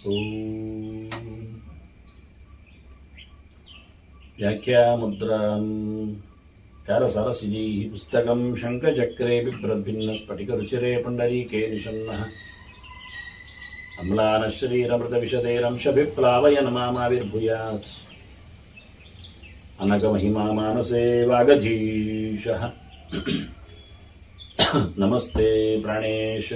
व्याख्यामुद्राम् कारसरसिजैः पुस्तकं शङ्खचक्रे बिभ्रद्भिन्नस्फटिकरुचिरे पुण्डरीके निषन्नः अम्लानशरीरमृतविशदेरंशभिप्लावयन् मामाविर्भूयात् अनगमहिमा मानसे वागधीशः नमस्ते प्राणेश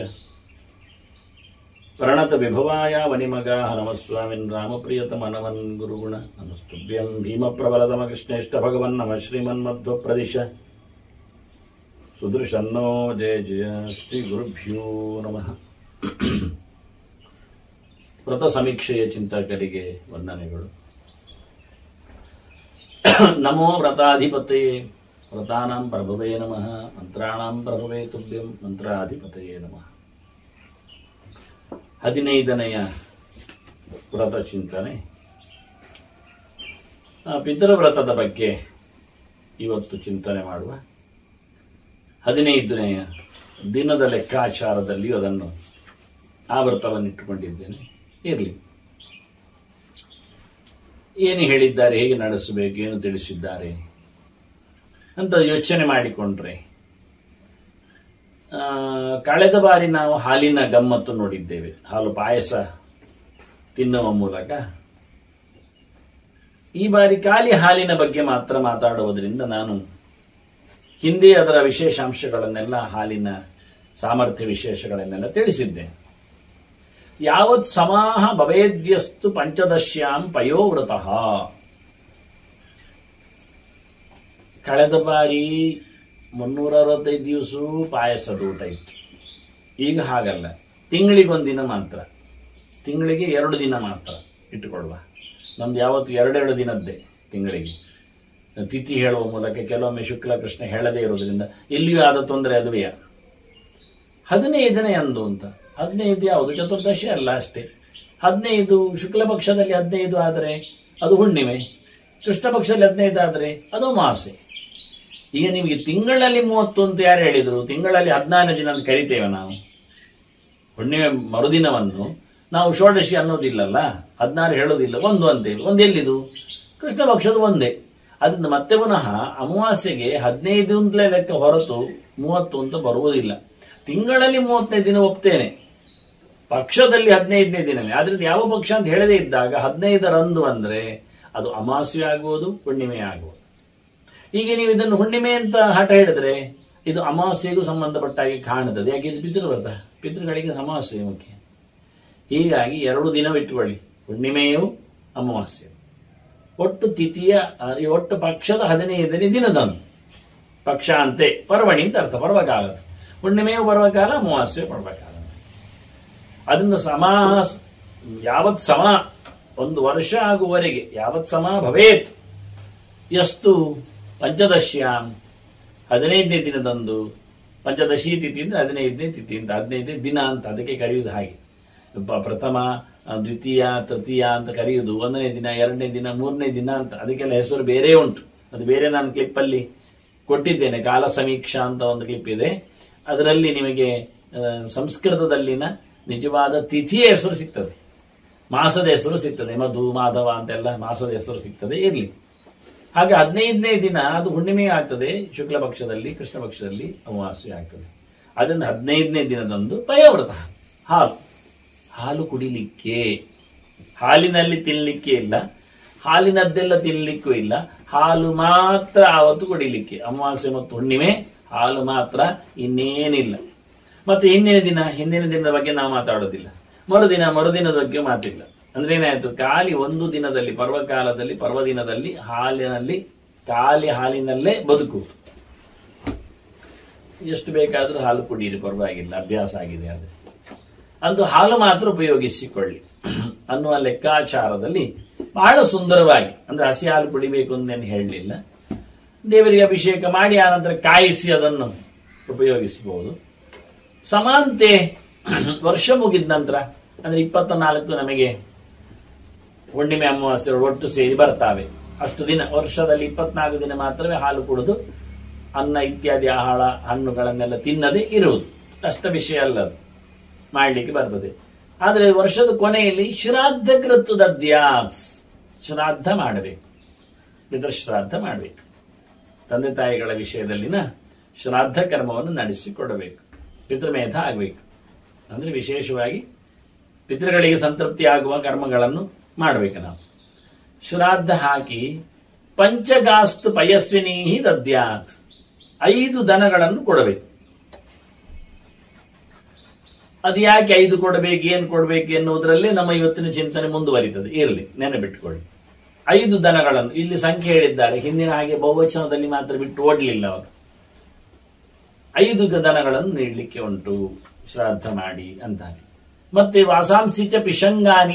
प्रणतविभवाय वनिमगाः नमस्वामिन् रामप्रियतमनवन् गुरुगुण नमस्तुभ्यं भीमप्रबलतमकृष्णेष्ट भगवन् नमः श्रीमन्मध्वप्रदिश सुदृशन्नो जय जय ಶ್ರೀಗುರುಭ್ಯೋ ನಮಃ ವ್ರತ ಸಮೀಕ್ಷೆಯ ಚಿಂತಕರಿಗೆ ವಂದನೆಗಳು ನಮೋ ವ್ರತಾಧಿಪತಯೇ ವ್ರತಾನಾಂ ಪ್ರಭವೇ ನಮಃ ಮಂತ್ರಾಣಾಂ ಪ್ರಭವೇ ತುಭ್ಯಂ ಮಂತ್ರಾಧಿಪತಯೇ ನಮಃ ಹದಿನೈದನೆಯ ವ್ರತ ಚಿಂತನೆ ಆ, ಪಿತೃವ್ರತದ ಬಗ್ಗೆ ಇವತ್ತು ಚಿಂತನೆ ಮಾಡುವ ಹದಿನೈದನೆಯ ದಿನದ ಲೆಕ್ಕಾಚಾರದಲ್ಲಿಯೂ ಅದನ್ನು ಆ ವ್ರತವನ್ನಿಟ್ಟುಕೊಂಡಿದ್ದೇನೆ ಇರಲಿ ಏನು ಹೇಳಿದ್ದಾರೆ ಹೇಗೆ ನಡೆಸಬೇಕು ಏನು ತಿಳಿಸಿದ್ದಾರೆ ಅಂತ ಯೋಚನೆ ಮಾಡಿಕೊಂಡ್ರೆ ಆ, ಕಳೆದ ಬಾರಿ ನಾವು ಹಾಲಿನ ಗಮ್ಮತ್ತು ನೋಡಿದ್ದೇವೆ ಹಾಲು ಪಾಯಸ ತಿನ್ನುವ ಮೂಲಕ ಈ ಬಾರಿ ಖಾಲಿ ಹಾಲಿನ ಬಗ್ಗೆ ಮಾತ್ರ ಮಾತಾಡುವುದರಿಂದ ನಾನು ಹಿಂದೆ ಅದರ ವಿಶೇಷಾಂಶಗಳನ್ನೆಲ್ಲ ಹಾಲಿನ ಸಾಮರ್ಥ್ಯ ವಿಶೇಷಗಳನ್ನೆಲ್ಲ ತಿಳಿಸಿದ್ದೆ ಯಾವತ್ ಸಮಾಹ ಭವೇದ್ಯಸ್ತು ಪಂಚದಶ್ಯಾಂ ಪಯೋವ್ರತಃ ಕಳೆದ ಬಾರಿ ಮುನ್ನೂರ ಅರವತ್ತೈದು ದಿವಸ ಪಾಯಸದ ಊಟ ಇತ್ತು ಈಗ ಹಾಗಲ್ಲ ತಿಂಗಳಿಗೊಂದಿನ ಮಾತ್ರ ತಿಂಗಳಿಗೆ ಎರಡು ದಿನ ಮಾತ್ರ ಇಟ್ಟುಕೊಳ್ಳುವ ನಮ್ದು ಯಾವತ್ತು ಎರಡೆರಡು ದಿನದ್ದೇ ತಿಂಗಳಿಗೆ ತಿಥಿ ಹೇಳುವ ಮೂಲಕ ಕೆಲವೊಮ್ಮೆ ಶುಕ್ಲ ಕೃಷ್ಣ ಹೇಳದೇ ಇರೋದ್ರಿಂದ ಎಲ್ಲಿಯೂ ಆದ ತೊಂದರೆ ಅದುವೇ ಹದಿನೈದನೇ ಅಂದು ಅಂತ ಹದಿನೈದು ಯಾವುದು ಚತುರ್ದಶಿ ಅಲ್ಲ ಅಷ್ಟೇ ಹದಿನೈದು ಶುಕ್ಲ ಪಕ್ಷದಲ್ಲಿ ಹದಿನೈದು ಆದರೆ ಅದು ಹುಣ್ಣಿಮೆ ಕೃಷ್ಣ ಪಕ್ಷದಲ್ಲಿ ಹದಿನೈದು ಆದರೆ ಅದು ಮಾಸೆ ಈಗ ನಿಮಗೆ ತಿಂಗಳಲ್ಲಿ ಮೂವತ್ತು ಅಂತ ಯಾರು ಹೇಳಿದ್ರು ತಿಂಗಳಲ್ಲಿ ಹದಿನಾರನೇ ದಿನ ಅಂತ ಕರಿತೇವೆ ನಾವು ಹುಣ್ಣಿಮೆ ಮರುದಿನವನ್ನು ನಾವು ಷೋಡಶಿ ಅನ್ನೋದಿಲ್ಲಲ್ಲ ಹದಿನಾರು ಹೇಳೋದಿಲ್ಲ ಒಂದು ಅಂತೇಳಿ ಒಂದು ಎಲ್ಲಿದು ಕೃಷ್ಣ ಪಕ್ಷದ ಒಂದೇ ಅದರಿಂದ ಮತ್ತೆ ಪುನಃ ಅಮಾವಾಸ್ಯೆಗೆ ಹದಿನೈದು ಅಂತಲೇ ಲೆಕ್ಕ ಹೊರತು ಮೂವತ್ತು ಅಂತ ಬರುವುದಿಲ್ಲ ತಿಂಗಳಲ್ಲಿ ಮೂವತ್ತೈದು ದಿನ ಒಪ್ತೇನೆ ಪಕ್ಷದಲ್ಲಿ ಹದಿನೈದನೇ ದಿನವೇ ಆದ್ರಿಂದ ಯಾವ ಪಕ್ಷ ಅಂತ ಹೇಳದೇ ಇದ್ದಾಗ ಹದಿನೈದರಂದು ಅಂದ್ರೆ ಅದು ಅಮಾವಾಸ್ಯೆ ಆಗುವುದು ಹುಣ್ಣಿಮೆ ಆಗುವುದು ಈಗ ನೀವು ಇದನ್ನು ಹುಣ್ಣಿಮೆ ಅಂತ ಹಠ ಹೇಳಿದ್ರೆ ಇದು ಅಮಾವಾಸ್ಯೆಗೂ ಸಂಬಂಧಪಟ್ಟ ಹಾಗೆ ಕಾಣುತ್ತದೆ ಯಾಕೆ ಇದು ಪಿತೃವ್ರತ ಪಿತೃಗಳಿಗೆ ಅಮಾವಾಸ್ಯೆ ಮುಖ್ಯ ಹೀಗಾಗಿ ಎರಡು ದಿನವಿಟ್ಟುಕೊಳ್ಳಿ ಹುಣ್ಣಿಮೆಯು ಅಮಾವಾಸ್ಯೆ ಒಟ್ಟು ತಿಥಿಯ ಆ, ಈ ಒಟ್ಟು ಪಕ್ಷದ ಹದಿನೈದನೇ ದಿನದಂದು ಪಕ್ಷ ಅಂತೆ ಪರ್ವಣಿ ಅಂತ ಅರ್ಥ ಪರ್ವಕಾಲದ ಹುಣ್ಣಿಮೆಯು ಪರ್ವಕಾಲ ಅಮಾವಾಸ್ಯೆ ಪರ್ವಕಾಲ ಅದರಿಂದ ಸಮ ಯಾವತ್ ಸಮ ಒಂದು ವರ್ಷ ಆಗುವವರೆಗೆ ಯಾವತ್ ಸಮ ಭವೇತ್ ಎಷ್ಟು ಪಂಚದಶ್ಯಾಂ ಹದಿನೈದನೇ ದಿನದಂದು ಪಂಚದಶಿ ತಿಥಿ ಅಂದ್ರೆ ಹದಿನೈದನೇ ತಿಥಿ ಅಂತ ಹದಿನೈದನೇ ದಿನ ಅಂತ ಅದಕ್ಕೆ ಕರೆಯುವುದು ಹಾಗೆ ಪ- ಪ್ರಥಮ ಆ, ದ್ವಿತೀಯ ತೃತೀಯ ಅಂತ ಕರೆಯುವುದು ಒಂದನೇ ದಿನ ಎರಡನೇ ದಿನ ಮೂರನೇ ದಿನ ಅಂತ ಅದಕ್ಕೆಲ್ಲ ಹೆಸರು ಬೇರೆ ಉಂಟು ಅದು ಬೇರೆ ನಾನು ಕ್ಲಿಪ್ಪಲ್ಲಿ ಕೊಟ್ಟಿದ್ದೇನೆ ಕಾಲ ಸಮೀಕ್ಷಾ ಅಂತ ಒಂದು ಕ್ಲಿಪ್ ಇದೆ ಅದರಲ್ಲಿ ನಿಮಗೆ ಆ, ಸಂಸ್ಕೃತದಲ್ಲಿನ ನಿಜವಾದ ತಿಥಿಯ ಹೆಸರು ಸಿಗ್ತದೆ ಮಾಸದ ಹೆಸರು ಸಿಗ್ತದೆ ಮಧು ಮಾಧವ ಅಂತೆಲ್ಲ ಮಾಸದ ಹೆಸರು ಸಿಗ್ತದೆ ಇರಲಿ ಹಾಗೆ ಹದಿನೈದನೇ ದಿನ ಅದು ಹುಣ್ಣಿಮೆ ಆಗ್ತದೆ ಶುಕ್ಲ ಪಕ್ಷದಲ್ಲಿ ಕೃಷ್ಣ ಪಕ್ಷದಲ್ಲಿ ಅಮಾವಾಸ್ಯೆ ಆಗ್ತದೆ ಅದರಿಂದ ಹದಿನೈದನೇ ದಿನದಂದು ಪಯೋವ್ರತ ಹಾಲು ಹಾಲು ಕುಡಿಲಿಕ್ಕೆ ಹಾಲಿನಲ್ಲಿ ತಿನ್ಲಿಕ್ಕೆ ಇಲ್ಲ ಹಾಲಿನದ್ದೆಲ್ಲ ತಿನ್ಲಿಕ್ಕೂ ಇಲ್ಲ ಹಾಲು ಮಾತ್ರ ಆವತ್ತು ಕುಡಿಲಿಕ್ಕೆ ಅಮಾವಾಸ್ಯೆ ಮತ್ತು ಹುಣ್ಣಿಮೆ ಹಾಲು ಮಾತ್ರ ಇನ್ನೇನಿಲ್ಲ ಮತ್ತೆ ಹಿಂದಿನ ದಿನ ಹಿಂದಿನ ದಿನದ ಬಗ್ಗೆ ನಾವು ಮಾತಾಡೋದಿಲ್ಲ ಮರುದಿನ ಮರುದಿನದ ಬಗ್ಗೆ ಮಾತಿಲ್ಲ ಅಂದ್ರೆ ಏನಾಯ್ತು ಖಾಲಿ ಒಂದು ದಿನದಲ್ಲಿ ಪರ್ವಕಾಲದಲ್ಲಿ ಪರ್ವದಿನದಲ್ಲಿ ಹಾಲಿನಲ್ಲಿ ಖಾಲಿ ಹಾಲಿನಲ್ಲೇ ಬದುಕು ಎಷ್ಟು ಬೇಕಾದ್ರೂ ಹಾಲು ಕುಡಿಯಿರಿ ಪರವಾಗಿಲ್ಲ ಅಭ್ಯಾಸ ಆಗಿದೆ ಆದರೆ ಅಂದು ಹಾಲು ಮಾತ್ರ ಉಪಯೋಗಿಸಿಕೊಳ್ಳಿ ಅನ್ನುವ ಲೆಕ್ಕಾಚಾರದಲ್ಲಿ ಬಹಳ ಸುಂದರವಾಗಿ ಅಂದ್ರೆ ಹಸಿ ಹಾಲು ಕುಡಿಬೇಕು ಅಂದೇನು ಹೇಳಲಿಲ್ಲ ದೇವರಿಗೆ ಅಭಿಷೇಕ ಮಾಡಿ ಆನಂತರ ಕಾಯಿಸಿ ಅದನ್ನು ಉಪಯೋಗಿಸಬಹುದು ಸಮಾನತೆ ವರ್ಷ ಮುಗಿದ ನಂತರ ಅಂದ್ರೆ ಇಪ್ಪತ್ತ ನಾಲ್ಕು ನಮಗೆ ಹುಣ್ಣಿಮೆ ಅಮಾವಾಸ್ಯೆ ಒಟ್ಟು ಸೇರಿ ಬರ್ತಾವೆ ಅಷ್ಟು ದಿನ ವರ್ಷದಲ್ಲಿ ಇಪ್ಪತ್ನಾಲ್ಕು ದಿನ ಮಾತ್ರವೇ ಹಾಲು ಕುಡಿದು ಅನ್ನ ಇತ್ಯಾದಿ ಆಹಾರ ಹಣ್ಣುಗಳನ್ನೆಲ್ಲ ತಿನ್ನದೆ ಇರುವುದು ಕಷ್ಟ ವಿಷಯ ಅಲ್ಲ ಅದು ಮಾಡಲಿಕ್ಕೆ ಬರ್ತದೆ ಆದರೆ ವರ್ಷದ ಕೊನೆಯಲ್ಲಿ ಶ್ರಾದ್ದ ಕೃತದದ್ಯಾತ್ ಶ್ರಾದ್ದ ಮಾಡಬೇಕು ಪಿತೃಶ್ರಾದ್ದ ಮಾಡಬೇಕು ತಂದೆ ತಾಯಿಗಳ ವಿಷಯದಲ್ಲಿನ ಶ್ರಾದ್ದ ಕರ್ಮವನ್ನು ನಡೆಸಿಕೊಡಬೇಕು ಪಿತೃಮೇಧ ಆಗಬೇಕು ಅಂದ್ರೆ ವಿಶೇಷವಾಗಿ ಪಿತೃಗಳಿಗೆ ಸಂತೃಪ್ತಿ ಆಗುವ ಕರ್ಮಗಳನ್ನು ಮಾಡಬೇಕು ನಾವು ಶ್ರಾದ್ದ ಹಾಕಿ ಪಂಚಗಾಸ್ತು ಪಯಸ್ವಿನೀ ದದ್ಯಾತ್ ಐದು ದನಗಳನ್ನು ಕೊಡಬೇಕು ಅದು ಯಾಕೆ ಐದು ಕೊಡಬೇಕು ಏನು ಕೊಡಬೇಕು ಎನ್ನುವುದರಲ್ಲಿ ನಮ್ಮ ಇವತ್ತಿನ ಚಿಂತನೆ ಮುಂದುವರಿತದೆ ಇರಲಿ ನೆನಪಿಟ್ಟುಕೊಳ್ಳಿ ಐದು ದನಗಳನ್ನು ಇಲ್ಲಿ ಸಂಖ್ಯೆ ಹೇಳಿದ್ದಾರೆ ಹಿಂದಿನ ಹಾಗೆ ಬಹುವಚನದಲ್ಲಿ ಮಾತ್ರ ಬಿಟ್ಟು ಓಡಲಿಲ್ಲ ಅವರು ಐದು ದನಗಳನ್ನು ನೀಡಲಿಕ್ಕೆ ಉಂಟು ಶ್ರಾದ್ದ ಮಾಡಿ ಅಂತಾನೆ ಮತ್ತೆ ವಾಸಾಂಸಿಚ ಪಿಶಂಗಾನಿ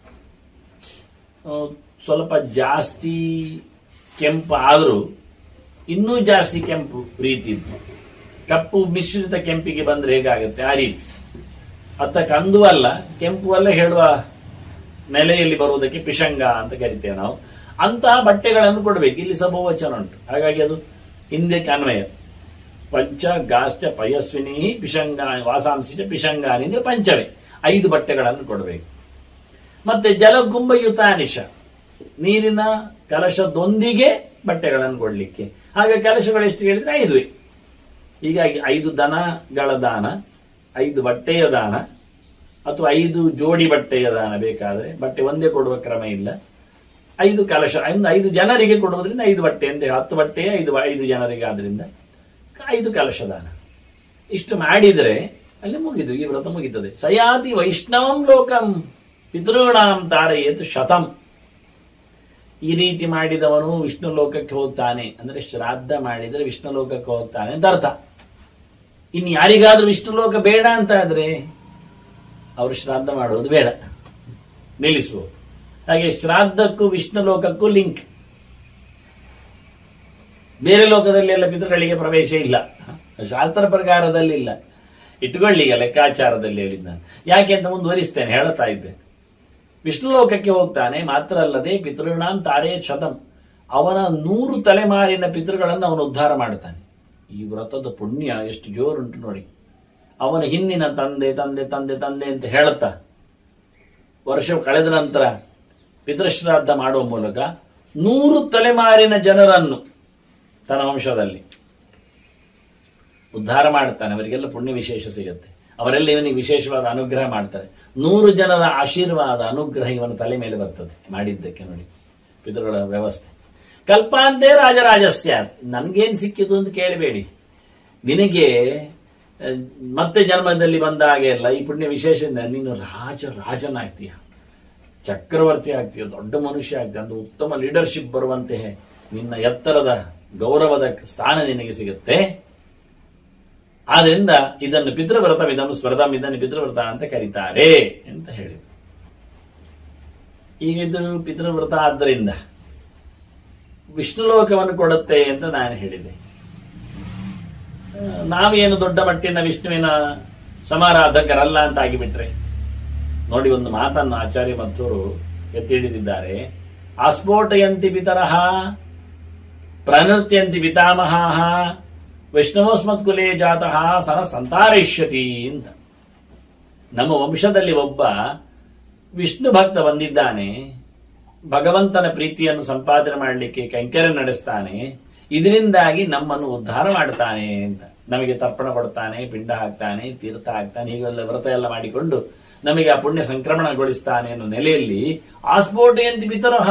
ಆ, ಸ್ವಲ್ಪ ಜಾಸ್ತಿ ಕೆಂಪು ಆದರೂ ಇನ್ನೂ ಜಾಸ್ತಿ ಕೆಂಪು ರೀತಿ ಇತ್ತು ಕಪ್ಪು ಮಿಶ್ರಿತ ಕೆಂಪಿಗೆ ಬಂದ್ರೆ ಹೇಗಾಗುತ್ತೆ ಆ ರೀತಿ ಅತ್ತ ಕಂದು ಅಲ್ಲ ಕೆಂಪು ಅಲ್ಲ ಹೇಳುವ ನೆಲೆಯಲ್ಲಿ ಬರುವುದಕ್ಕೆ ಪಿಶಂಗ ಅಂತ ಕರಿತೇವೆ ನಾವು ಅಂತಹ ಬಟ್ಟೆಗಳನ್ನು ಕೊಡಬೇಕು ಇಲ್ಲಿ ಸಹ ಬಹುವಚನ ಉಂಟು ಹಾಗಾಗಿ ಅದು ಹಿಂದೆ ಅನ್ವಯ ಪಂಚ ಗಾಶ್ಚ ಪಯಸ್ವಿನಿ ಪಿಶಂಗ ವಾಸಾಂಶಿಚ ಪಿಶಂಗಾನಿ ಅಂದ್ರೆ ಪಂಚವೇ ಐದು ಬಟ್ಟೆಗಳನ್ನು ಕೊಡಬೇಕು ಮತ್ತೆ ಜಲಗುಂಬಯುತಾನಿಶ ನೀರಿನ ಕಲಶದೊಂದಿಗೆ ಬಟ್ಟೆಗಳನ್ನು ಕೊಡಲಿಕ್ಕೆ ಹಾಗೆ ಕಲಶಗಳು ಎಷ್ಟು ಹೇಳಿದ್ರೆ ಐದುವೆ ಹೀಗಾಗಿ ಐದು ದನಗಳ ದಾನ ಐದು ಬಟ್ಟೆಯ ದಾನ ಅಥವಾ ಐದು ಜೋಡಿ ಬಟ್ಟೆಯ ದಾನ ಬೇಕಾದ್ರೆ ಬಟ್ಟೆ ಒಂದೇ ಕೊಡುವ ಕ್ರಮ ಇಲ್ಲ ಐದು ಕಲಶ ಐದು ಐದು ಜನರಿಗೆ ಕೊಡುವುದರಿಂದ ಐದು ಬಟ್ಟೆ ಅಂತ ಹೇಳಿ ಹತ್ತು ಬಟ್ಟೆ ಐದು ಐದು ಜನರಿಗೆ ಆದ್ರಿಂದ ಐದು ಕಲಶ ದಾನ ಇಷ್ಟು ಮಾಡಿದ್ರೆ ಅಲ್ಲಿ ಮುಗಿದು ಈ ವ್ರತ ಮುಗಿತದೆ ಸಯಾತಿ ವೈಷ್ಣವಂ ಲೋಕಂ ಪಿತೃಣಾಂ ತಾರೆಯೇತ್ ಶತಂ ಈ ರೀತಿ ಮಾಡಿದವನು ವಿಷ್ಣು ಲೋಕಕ್ಕೆ ಹೋಗ್ತಾನೆ ಅಂದ್ರೆ ಶ್ರಾದ್ದ ಮಾಡಿದರೆ ವಿಷ್ಣು ಲೋಕಕ್ಕೆ ಹೋಗ್ತಾನೆ ಅಂತ ಅರ್ಥ ಇನ್ನು ಯಾರಿಗಾದ್ರೂ ವಿಷ್ಣು ಲೋಕ ಬೇಡ ಅಂತ ಆದ್ರೆ ಅವರು ಶ್ರಾದ್ದ ಮಾಡುವುದು ಬೇಡ ನಿಲ್ಲಿಸುವುದು ಹಾಗೆ ಶ್ರಾದ್ದಕ್ಕೂ ವಿಷ್ಣು ಲೋಕಕ್ಕೂ ಲಿಂಕ್ ಬೇರೆ ಲೋಕದಲ್ಲಿ ಎಲ್ಲ ಪಿತೃಗಳಿಗೆ ಪ್ರವೇಶ ಇಲ್ಲ ಶಾಸ್ತ್ರ ಪ್ರಕಾರದಲ್ಲಿ ಇಲ್ಲ ಇಟ್ಕೊಳ್ಳಿ ಈಗ ಲೆಕ್ಕಾಚಾರದಲ್ಲಿ ಹೇಳಿದ್ದು ನಾನು ಯಾಕೆ ಅಂತ ಮುಂದುವರಿಸ್ತೇನೆ ಹೇಳ್ತಾ ಇದ್ದೆ ವಿಷ್ಣು ಲೋಕಕ್ಕೆ ಹೋಗ್ತಾನೆ ಮಾತ್ರ ಅಲ್ಲದೆ ಪಿತೃಣಾಂ ತಾರೇ ಶತಂ ಅವನ ನೂರು ತಲೆಮಾರಿನ ಪಿತೃಗಳನ್ನು ಅವನು ಉದ್ಧಾರ ಮಾಡ್ತಾನೆ ಈ ವ್ರತದ ಪುಣ್ಯ ಎಷ್ಟು ಜೋರುಂಟು ನೋಡಿ ಅವನ ಹಿಂದಿನ ತಂದೆ ತಂದೆ ತಂದೆ ತಂದೆ ಅಂತ ಹೇಳುತ್ತಾ ವರ್ಷ ಕಳೆದ ನಂತರ ಪಿತೃಶ್ರಾದ್ದ ಮಾಡುವ ಮೂಲಕ ನೂರು ತಲೆಮಾರಿನ ಜನರನ್ನು ತನ್ನ ವಂಶದಲ್ಲಿ ಉದ್ಧಾರ ಮಾಡುತ್ತಾನೆ ಅವರಿಗೆಲ್ಲ ಪುಣ್ಯ ವಿಶೇಷ ಸಿಗುತ್ತೆ ಅವರೆಲ್ಲ ಇವನಿಗೆ ವಿಶೇಷವಾದ ಅನುಗ್ರಹ ಮಾಡ್ತಾರೆ ನೂರು ಜನರ ಆಶೀರ್ವಾದ ಅನುಗ್ರಹ ಇವನ ತಲೆ ಮೇಲೆ ಬರ್ತದೆ ಮಾಡಿದ್ದಕ್ಕೆ ನೋಡಿ ಪಿತೃಗಳ ವ್ಯವಸ್ಥೆ ಕಲ್ಪಾಂತೆ ರಾಜರಾಜಸ್ಯ ನನ್ಗೇನ್ ಸಿಕ್ಕಿತು ಅಂತ ಕೇಳಬೇಡಿ ನಿನಗೆ ಆ, ಮತ್ತೆ ಜನ್ಮದಲ್ಲಿ ಬಂದ ಹಾಗೆ ಎಲ್ಲ ಈ ಪುಣ್ಯ ವಿಶೇಷದಿಂದ ನೀನು ರಾಜ ರಾಜನಾಗ್ತೀಯ ಚಕ್ರವರ್ತಿ ಆಗ್ತೀಯ ದೊಡ್ಡ ಮನುಷ್ಯ ಆಗ್ತೀಯ ಒಂದು ಉತ್ತಮ ಲೀಡರ್ಶಿಪ್ ಬರುವಂತೆ ನಿನ್ನ ಎತ್ತರದ ಗೌರವದ ಸ್ಥಾನ ನಿನಗೆ ಸಿಗುತ್ತೆ ಆದ್ರಿಂದ ಇದನ್ನು ಪಿತೃವ್ರತ ಇದನ್ನು ಸ್ಮೃತಂ ಇದನ್ನು ಪಿತೃವ್ರತ ಅಂತ ಕರೀತಾರೆ ಅಂತ ಹೇಳಿದ್ರು ಈಗ ಇದು ಪಿತೃವ್ರತ ಆದ್ದರಿಂದ ವಿಷ್ಣು ಲೋಕವನ್ನು ಕೊಡುತ್ತೆ ಅಂತ ನಾನು ಹೇಳಿದೆ ಆ, ನಾವೇನು ದೊಡ್ಡ ಮಟ್ಟಿನ ವಿಷ್ಣುವಿನ ಸಮಾರಾಧಕರಲ್ಲ ಅಂತ ಆಗಿಬಿಟ್ರೆ ನೋಡಿ ಒಂದು ಮಾತನ್ನು ಆಚಾರ್ಯ ಮಧ್ವರು ಎತ್ತಿ ಹಿಡಿದಿದ್ದಾರೆ ಆಸ್ಫೋಟಯಂತಿ ಪಿತರಃ ಪ್ರನೃತ್ಯಂತಿ ಪಿತಾಮಹ ವೈಷ್ಣವಸ್ಮತ್ಕುಲೇ ಜಾತಃ ಸನ ಸಂತಾರಯಿಷ್ಯತಿ ಅಂತ ನಮ್ಮ ವಂಶದಲ್ಲಿ ಒಬ್ಬ ವಿಷ್ಣು ಭಕ್ತ ಬಂದಿದ್ದಾನೆ ಭಗವಂತನ ಪ್ರೀತಿಯನ್ನು ಸಂಪಾದನೆ ಮಾಡಲಿಕ್ಕೆ ಕೈಂಕರ್ಯ ನಡೆಸ್ತಾನೆ ಇದರಿಂದಾಗಿ ನಮ್ಮನ್ನು ಉದ್ಧಾರ ಮಾಡ್ತಾನೆ ಅಂತ ನಮಗೆ ತರ್ಪಣ ಕೊಡ್ತಾನೆ ಪಿಂಡ ಹಾಕ್ತಾನೆ ತೀರ್ಥ ಹಾಕ್ತಾನೆ ಹೀಗೆಲ್ಲ ವ್ರತ ಎಲ್ಲ ಮಾಡಿಕೊಂಡು ನಮಗೆ ಆ ಪುಣ್ಯ ಸಂಕ್ರಮಣಗೊಳಿಸ್ತಾನೆ ಅನ್ನೋ ನೆಲೆಯಲ್ಲಿ ಆಸ್ಫೋಟೆಯಂತಿ ಪಿತರಹ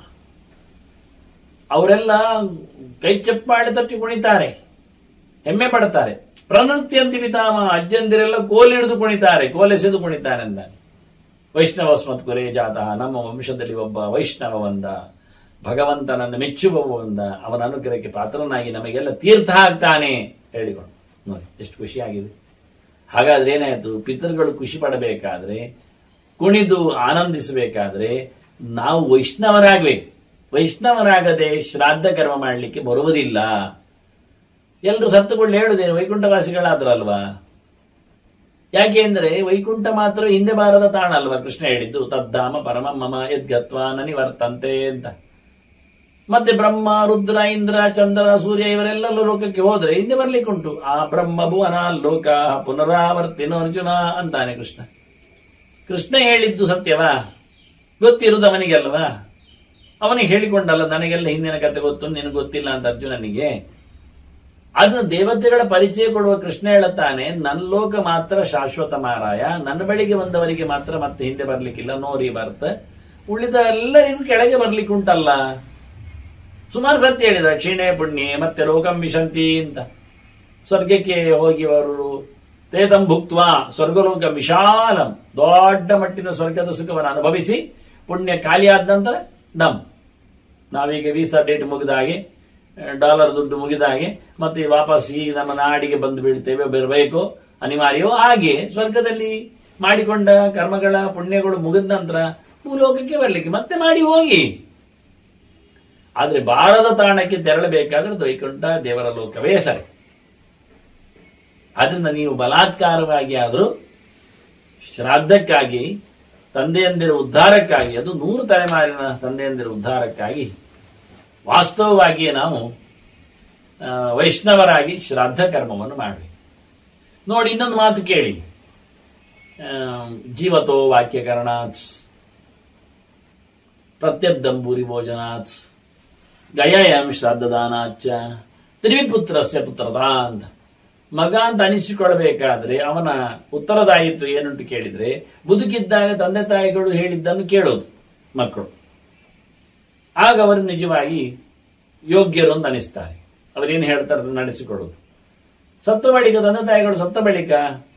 ಅವರೆಲ್ಲ ಕೈ ಚಪ್ಪಾಳೆ ತಟ್ಟಿ ಕುಣಿತಾರೆ ಹೆಮ್ಮೆ ಪಡ್ತಾರೆ ಪ್ರನೃತ್ಯಂತಿ ಪಿತಾಮ ಅಜ್ಜಂದಿರೆಲ್ಲ ಕೋಲಿಡಿದು ಕುಣಿತಾರೆ ಕೋಲೆಸೆದು ಕುಣಿತಾರೆ ಅಂದಾನೆ ವೈಷ್ಣವ ಸ್ಮತ್ಕುರೇ ಜಾತಃ ನಮ್ಮ ವಂಶದಲ್ಲಿ ಒಬ್ಬ ವೈಷ್ಣವ ಬಂದ ಭಗವಂತನನ್ನು ಮೆಚ್ಚುವವ ಬಂದ ಅವನ ಅನುಗ್ರಹಕ್ಕೆ ಪಾತ್ರನಾಗಿ ನಮಗೆಲ್ಲ ತೀರ್ಥ ಹಾಕ್ತಾನೆ ಹೇಳಿಕೊಂಡು ನೋಡಿ ಎಷ್ಟು ಖುಷಿಯಾಗಿದೆ ಹಾಗಾದ್ರೆ ಏನಾಯ್ತು ಪಿತೃಗಳು ಖುಷಿ ಪಡಬೇಕಾದ್ರೆ ಕುಣಿದು ಆನಂದಿಸಬೇಕಾದ್ರೆ ನಾವು ವೈಷ್ಣವರಾಗಬೇಕು ವೈಷ್ಣವರಾಗದೆ ಶ್ರಾದ್ದ ಕರ್ಮ ಮಾಡಲಿಕ್ಕೆ ಬರುವುದಿಲ್ಲ ಎಲ್ಲರೂ ಸತ್ತುಕೊಂಡು ಹೇಳುದೇನು ವೈಕುಂಠವಾಸಿಗಳಾದ್ರಲ್ವಾ ಯಾಕೆ ಅಂದ್ರೆ ವೈಕುಂಠ ಮಾತ್ರ ಹಿಂದೆ ಬಾರದ ತಾಣ ಅಲ್ವಾ ಕೃಷ್ಣ ಹೇಳಿದ್ದು ತದ್ದಾಮ ಪರಮ ಮಮ ಯದ್ಗತ್ವ ನನಿವರ್ತಂತೆ ಅಂತ ಮತ್ತೆ ಬ್ರಹ್ಮ ರುದ್ರ ಇಂದ್ರ ಚಂದ್ರ ಸೂರ್ಯ ಇವರೆಲ್ಲ ಲೋಕಕ್ಕೆ ಹೋದ್ರೆ ಹಿಂದೆ ಬರ್ಲಿಕ್ಕುಂಟು ಆ ಬ್ರಹ್ಮ ಭುವನ ಲೋಕ ಪುನರಾವರ್ತಿನೋ ಅರ್ಜುನ ಅಂತಾನೆ ಕೃಷ್ಣ ಕೃಷ್ಣ ಹೇಳಿದ್ದು ಸತ್ಯವಾ ಗೊತ್ತಿರುವುದು ಅವನಿಗೆ ಅಲ್ವಾ ಅವನಿಗೆ ಹೇಳಿಕೊಂಡಲ್ಲ ನನಗೆಲ್ಲ ಹಿಂದಿನ ಕತೆ ಗೊತ್ತು ನಿನಗೆ ಗೊತ್ತಿಲ್ಲ ಅಂತ ಅರ್ಜುನನಿಗೆ ಅದು ದೇವತೆಗಳ ಪರಿಚಯ ಕೊಡುವ ಕೃಷ್ಣ ಹೇಳುತ್ತಾನೆ ನನ್ನ ಲೋಕ ಮಾತ್ರ ಶಾಶ್ವತ ಮಾರಾಯ ನನ್ನ ಬಳಿಗೆ ಬಂದವರಿಗೆ ಮಾತ್ರ ಮತ್ತೆ ಹಿಂದೆ ಬರ್ಲಿಕ್ಕಿಲ್ಲ ನೋರಿ ಬರ್ತ ಉಳಿದ ಎಲ್ಲರಿಗೂ ಕೆಳಗೆ ಬರ್ಲಿಕ್ಕೆ ಉಂಟಲ್ಲ ಸುಮಾರು ಸರ್ತಿ ಹೇಳಿದ ಕ್ಷೀಣೆ ಪುಣ್ಯೆ ಮತ್ತೆ ಲೋಕಂ ವಿಶಂತಿ ಅಂತ ಸ್ವರ್ಗಕ್ಕೆ ಹೋಗಿ ಅವರು ತೇತಂ ಭುಕ್ತ್ವ ಸ್ವರ್ಗಲೋಕ ವಿಶಾಲಂ ದೊಡ್ಡ ಮಟ್ಟಿನ ಸ್ವರ್ಗದ ಸುಖವನ್ನು ಅನುಭವಿಸಿ ಪುಣ್ಯ ಖಾಲಿ ಆದ ನಂತರ ಡಮ್ ನಾವೀಗ ವೀಸಾ ಡೇಟ್ ಮುಗಿದ ಹಾಗೆ ಡಾಲರ್ ದುಡ್ಡು ಮುಗಿದ ಹಾಗೆ ಮತ್ತೆ ವಾಪಸ್ ಈ ನಮ್ಮ ನಾಡಿಗೆ ಬಂದು ಬೀಳ್ತೇವೆ ಬರಬೇಕು ಅನಿವಾರ್ಯವೋ ಹಾಗೆ ಸ್ವರ್ಗದಲ್ಲಿ ಮಾಡಿಕೊಂಡ ಕರ್ಮಗಳ ಪುಣ್ಯಗಳು ಮುಗಿದ ನಂತರ ಭೂಲೋಕಕ್ಕೆ ಬರ್ಲಿಕ್ಕೆ ಮತ್ತೆ ಮಾಡಿ ಹೋಗಿ ಆದ್ರೆ ಬಾರದ ತಾಣಕ್ಕೆ ತೆರಳಬೇಕಾದ್ರೆ ದ್ವೈಕುಂಠ ದೇವರ ಲೋಕವೇ ಸರಿ ಆದ್ರಿಂದ ನೀವು ಬಲಾತ್ಕಾರವಾಗಿ ಆದರೂ ಶ್ರಾದ್ದಕ್ಕಾಗಿ ತಂದೆಯಂದಿರ ಉದ್ಧಾರಕ್ಕಾಗಿ ಅದು ನೂರು ತಲೆಮಾರಿನ ತಂದೆಯಂದಿರ ಉದ್ಧಾರಕ್ಕಾಗಿ ವಾಸ್ತವವಾಗಿಯೇ ನಾವು ಆ, ವೈಷ್ಣವರಾಗಿ ಶ್ರಾದ್ದ ಕರ್ಮವನ್ನು ಮಾಡಬೇಕು ನೋಡಿ ಇನ್ನೊಂದು ಮಾತು ಕೇಳಿ ಆ, ಜೀವತೋ ವಾಕ್ಯಕರಣಾತ್ ಪ್ರತ್ಯಬ್ದಂಬೂರಿ ಭೋಜನಾತ್ ಗಯಾಯಾಮ್ ಶ್ರಾದ್ದದಾನಾಚ ತ್ರಿವಿಪುತ್ರಸ್ಯ ಪುತ್ರದ ಅಂತ ಮಗ ಅಂತ ಅನಿಸಿಕೊಳ್ಬೇಕಾದ್ರೆ ಅವನ ಉತ್ತರದಾಯಿತ್ವ ಏನುಂಟು ಕೇಳಿದ್ರೆ ಬದುಕಿದ್ದಾಗ ತಂದೆ ತಾಯಿಗಳು ಹೇಳಿದ್ದನ್ನು ಕೇಳೋದು ಮಕ್ಕಳು ಆಗ ಅವರು ನಿಜವಾಗಿ ಯೋಗ್ಯರು ಅಂತ ಅನಿಸ್ತಾರೆ ಅವರೇನು ಹೇಳ್ತಾರೆ ಅದನ್ನು ನಡೆಸಿಕೊಡೋದು ಸತ್ತ ಬಳಿಕ ತಂದೆ ತಾಯಿಗಳು ಸತ್ತ ಬಳಿಕ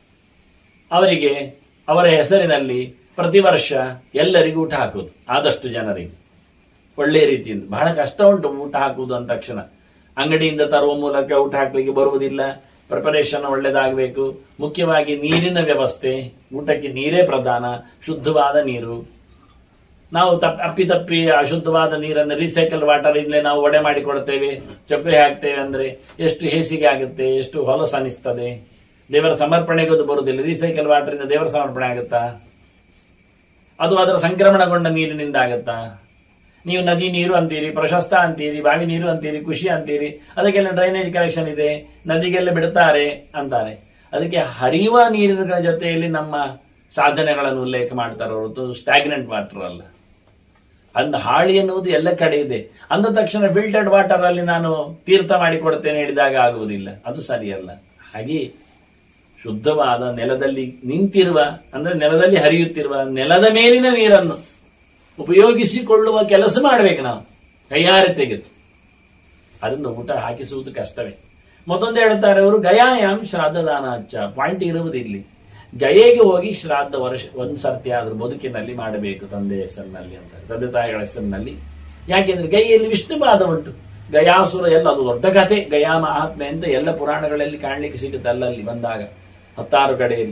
ಅವರಿಗೆ ಅವರ ಹೆಸರಿನಲ್ಲಿ ಪ್ರತಿ ವರ್ಷ ಎಲ್ಲರಿಗೂ ಊಟ ಹಾಕುವುದು ಆದಷ್ಟು ಜನರಿಗೆ ಒಳ್ಳೆಯ ರೀತಿಯಿಂದ ಬಹಳ ಕಷ್ಟ ಉಂಟು ಊಟ ಹಾಕುವುದು ಅಂದ ತಕ್ಷಣ ಅಂಗಡಿಯಿಂದ ತರುವ ಮೂಲಕ ಊಟ ಹಾಕ್ಲಿಕ್ಕೆ ಬರುವುದಿಲ್ಲ ಪ್ರಿಪರೇಷನ್ ಒಳ್ಳೇದಾಗಬೇಕು ಮುಖ್ಯವಾಗಿ ನೀರಿನ ವ್ಯವಸ್ಥೆ ಊಟಕ್ಕೆ ನೀರೇ ಪ್ರಧಾನ ಶುದ್ಧವಾದ ನೀರು ನಾವು ತಪ್ಪಿ ಅಪ್ಪಿತಪ್ಪಿ ಅಶುದ್ಧವಾದ ನೀರನ್ನು ರೀಸೈಕಲ್ ವಾಟರ್ ಇಂದಲೇ ನಾವು ಒಡೆ ಮಾಡಿಕೊಡ್ತೇವೆ ಚಪ್ಪಲಿ ಹಾಕ್ತೇವೆ ಅಂದ್ರೆ ಎಷ್ಟು ಹೇಸಿಗೆ ಆಗುತ್ತೆ ಎಷ್ಟು ಹೊಲಸು ಅನಿಸ್ತದೆ ದೇವರ ಸಮರ್ಪಣೆಗೆ ಅದು ಬರುವುದಿಲ್ಲ ರೀಸೈಕಲ್ ವಾಟರ್ ಇಂದ ದೇವರ ಸಮರ್ಪಣೆ ಆಗುತ್ತಾ ಅದು ಅದರ ಸಂಕ್ರಮಣಗೊಂಡ ನೀರಿನಿಂದ ಆಗುತ್ತಾ ನೀವು ನದಿ ನೀರು ಅಂತೀರಿ ಪ್ರಶಸ್ತ ಅಂತೀರಿ ಬಾವಿ ನೀರು ಅಂತೀರಿ ಖುಷಿ ಅಂತೀರಿ ಅದಕ್ಕೆಲ್ಲ ಡ್ರೈನೇಜ್ ಕನೆಕ್ಷನ್ ಇದೆ ನದಿಗೆಲ್ಲ ಬಿಡುತ್ತಾರೆ ಅಂತಾರೆ ಅದಕ್ಕೆ ಹರಿಯುವ ನೀರಿನ ಜೊತೆಯಲ್ಲಿ ನಮ್ಮ ಸಾಧನೆಗಳನ್ನು ಉಲ್ಲೇಖ ಮಾಡ್ತಾರೆ ಹೊರತು ಸ್ಟಾಗ್ನೆಂಟ್ ವಾಟರ್ ಅಲ್ಲ ಅಂದ ಹಾಳಿ ಎನ್ನುವುದು ಎಲ್ಲ ಕಡೆ ಇದೆ ಅಂದ ತಕ್ಷಣ ಫಿಲ್ಟರ್ಡ್ ವಾಟರ್ ಅಲ್ಲಿ ನಾನು ತೀರ್ಥ ಮಾಡಿಕೊಡ್ತೇನೆ ಹೇಳಿದಾಗ ಆಗುವುದಿಲ್ಲ ಅದು ಸರಿಯಲ್ಲ ಹಾಗೆ ಶುದ್ಧವಾದ ನೆಲದಲ್ಲಿ ನಿಂತಿರುವ ಅಂದ್ರೆ ನೆಲದಲ್ಲಿ ಹರಿಯುತ್ತಿರುವ ನೆಲದ ಮೇಲಿನ ನೀರನ್ನು ಉಪಯೋಗಿಸಿಕೊಳ್ಳುವ ಕೆಲಸ ಮಾಡಬೇಕು ನಾವು ಕೈಯಾರೆ ತೆಗೆದು ಅದನ್ನು ಊಟ ಹಾಕಿಸುವುದು ಕಷ್ಟವೇ ಮತ್ತೊಂದು ಹೇಳ್ತಾರೆ ಅವರು ಗಯಾಯಾಮ್ ಶ್ರಾದ್ದದಾನ ಹಚ್ಚ ಪಾಯಿಂಟ್ ಇರುವುದು ಇಲ್ಲಿ ಗಯೆಗೆ ಹೋಗಿ ಶ್ರಾದ್ದ ವರ್ಷ ಒಂದ್ ಸರ್ತಿ ಆದ್ರೂ ಬದುಕಿನಲ್ಲಿ ಮಾಡಬೇಕು ತಂದೆ ಹೆಸರಿನಲ್ಲಿ ಅಂತ ತಂದೆ ತಾಯಿಗಳ ಹೆಸರಿನಲ್ಲಿ ಯಾಕೆಂದ್ರೆ ಗೈಯಲ್ಲಿ ವಿಷ್ಣು ಪಾದ ಉಂಟು ಗಯಾಸುರ ಎಲ್ಲ ಅದು ದೊಡ್ಡ ಕಥೆ ಗಯಾ ಮಹಾತ್ಮೆ ಅಂತ ಎಲ್ಲ ಪುರಾಣಗಳಲ್ಲಿ ಕಾಣ್ಲಿಕ್ಕೆ ಸಿಗುತ್ತೆ ಅಲ್ಲಲ್ಲಿ ಬಂದಾಗ ಹತ್ತಾರು ಕಡೆಯಲ್ಲಿ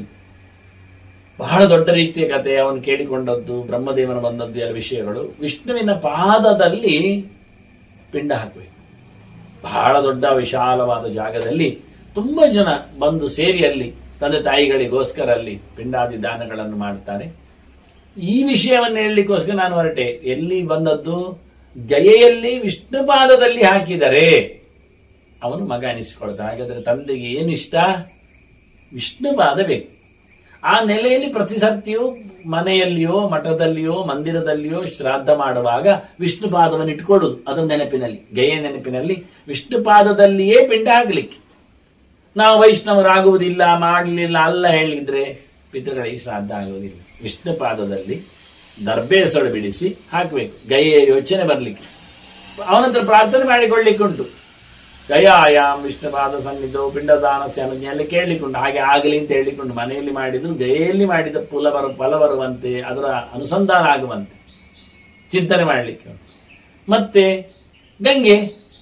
ಬಹಳ ದೊಡ್ಡ ರೀತಿಯ ಕಥೆ ಅವನು ಕೇಳಿಕೊಂಡದ್ದು ಬ್ರಹ್ಮದೇವನ ಬಂದದ್ದು ಎಲ್ಲ ವಿಷಯಗಳು ವಿಷ್ಣುವಿನ ಪಾದದಲ್ಲಿ ಪಿಂಡ ಹಾಕಬೇಕು ಬಹಳ ದೊಡ್ಡ ವಿಶಾಲವಾದ ಜಾಗದಲ್ಲಿ ತುಂಬಾ ಜನ ಬಂದು ಸೇರಿ ಅಲ್ಲಿ ತಂದೆ ತಾಯಿಗಳಿಗೋಸ್ಕರ ಅಲ್ಲಿ ಪಿಂಡಾದಿ ದಾನಗಳನ್ನು ಮಾಡ್ತಾರೆ ಈ ವಿಷಯವನ್ನು ಹೇಳಲಿಕ್ಕೋಸ್ಕರ ನಾನು ಹೊರಟೆ ಎಲ್ಲಿ ಬಂದದ್ದು ಗಯೆಯಲ್ಲಿ ವಿಷ್ಣು ಪಾದದಲ್ಲಿ ಹಾಕಿದರೆ ಅವನು ಮಗ ಅನಿಸಿಕೊಳ್ತಾನೆ ಹಾಗಾದ್ರೆ ತಂದೆಗೆ ಏನು ಇಷ್ಟ ವಿಷ್ಣು ಪಾದ ಬೇಕು ಆ ನೆಲೆಯಲ್ಲಿ ಪ್ರತಿ ಸರ್ತಿಯೂ ಮನೆಯಲ್ಲಿಯೋ ಮಠದಲ್ಲಿಯೋ ಮಂದಿರದಲ್ಲಿಯೋ ಶ್ರಾದ್ದ ಮಾಡುವಾಗ ವಿಷ್ಣು ಪಾದವನ್ನು ಇಟ್ಕೊಳ್ಳುದು ಅದರ ನೆನಪಿನಲ್ಲಿ ಗಯ ನೆನಪಿನಲ್ಲಿ ವಿಷ್ಣು ಪಾದದಲ್ಲಿಯೇ ಪಿಂಡ ಹಾಕಲಿಕ್ಕೆ ನಾವು ವೈಷ್ಣವರಾಗುವುದಿಲ್ಲ ಮಾಡಲಿಲ್ಲ ಅಲ್ಲ ಹೇಳಿದ್ರೆ ಪಿತೃಗಳಿಗೆ ಶ್ರಾದ್ದ ಆಗುವುದಿಲ್ಲ ವಿಷ್ಣು ಪಾದದಲ್ಲಿ ದರ್ಬೆ ಸೊಳು ಬಿಡಿಸಿ ಹಾಕಬೇಕು ಗಯೆಯ ಯೋಚನೆ ಬರಲಿಕ್ಕೆ ಅವನತ್ರ ಪ್ರಾರ್ಥನೆ ಮಾಡಿಕೊಳ್ಳಿಕ್ಕೆ ಉಂಟು ಗಯಾಯಾಮ್ ವಿಷ್ಣು ಪಾದ ಸನ್ನಿಧೋ ಪಿಂಡದಾನ ಅನುಜ್ಞೆ ಎಲ್ಲ ಕೇಳಲಿಕ್ಕುಂಟು ಹಾಗೆ ಆಗಲಿ ಅಂತ ಹೇಳಿಕೊಂಡು ಮನೆಯಲ್ಲಿ ಮಾಡಿದ್ರು ಗಯೆಯಲ್ಲಿ ಮಾಡಿದ ಫಲ ಬರು ಫಲ ಬರುವಂತೆ ಅದರ ಅನುಸಂಧಾನ ಆಗುವಂತೆ ಚಿಂತನೆ ಮಾಡಲಿಕ್ಕೆ ಉಂಟು ಮತ್ತೆ ಗಂಗೆ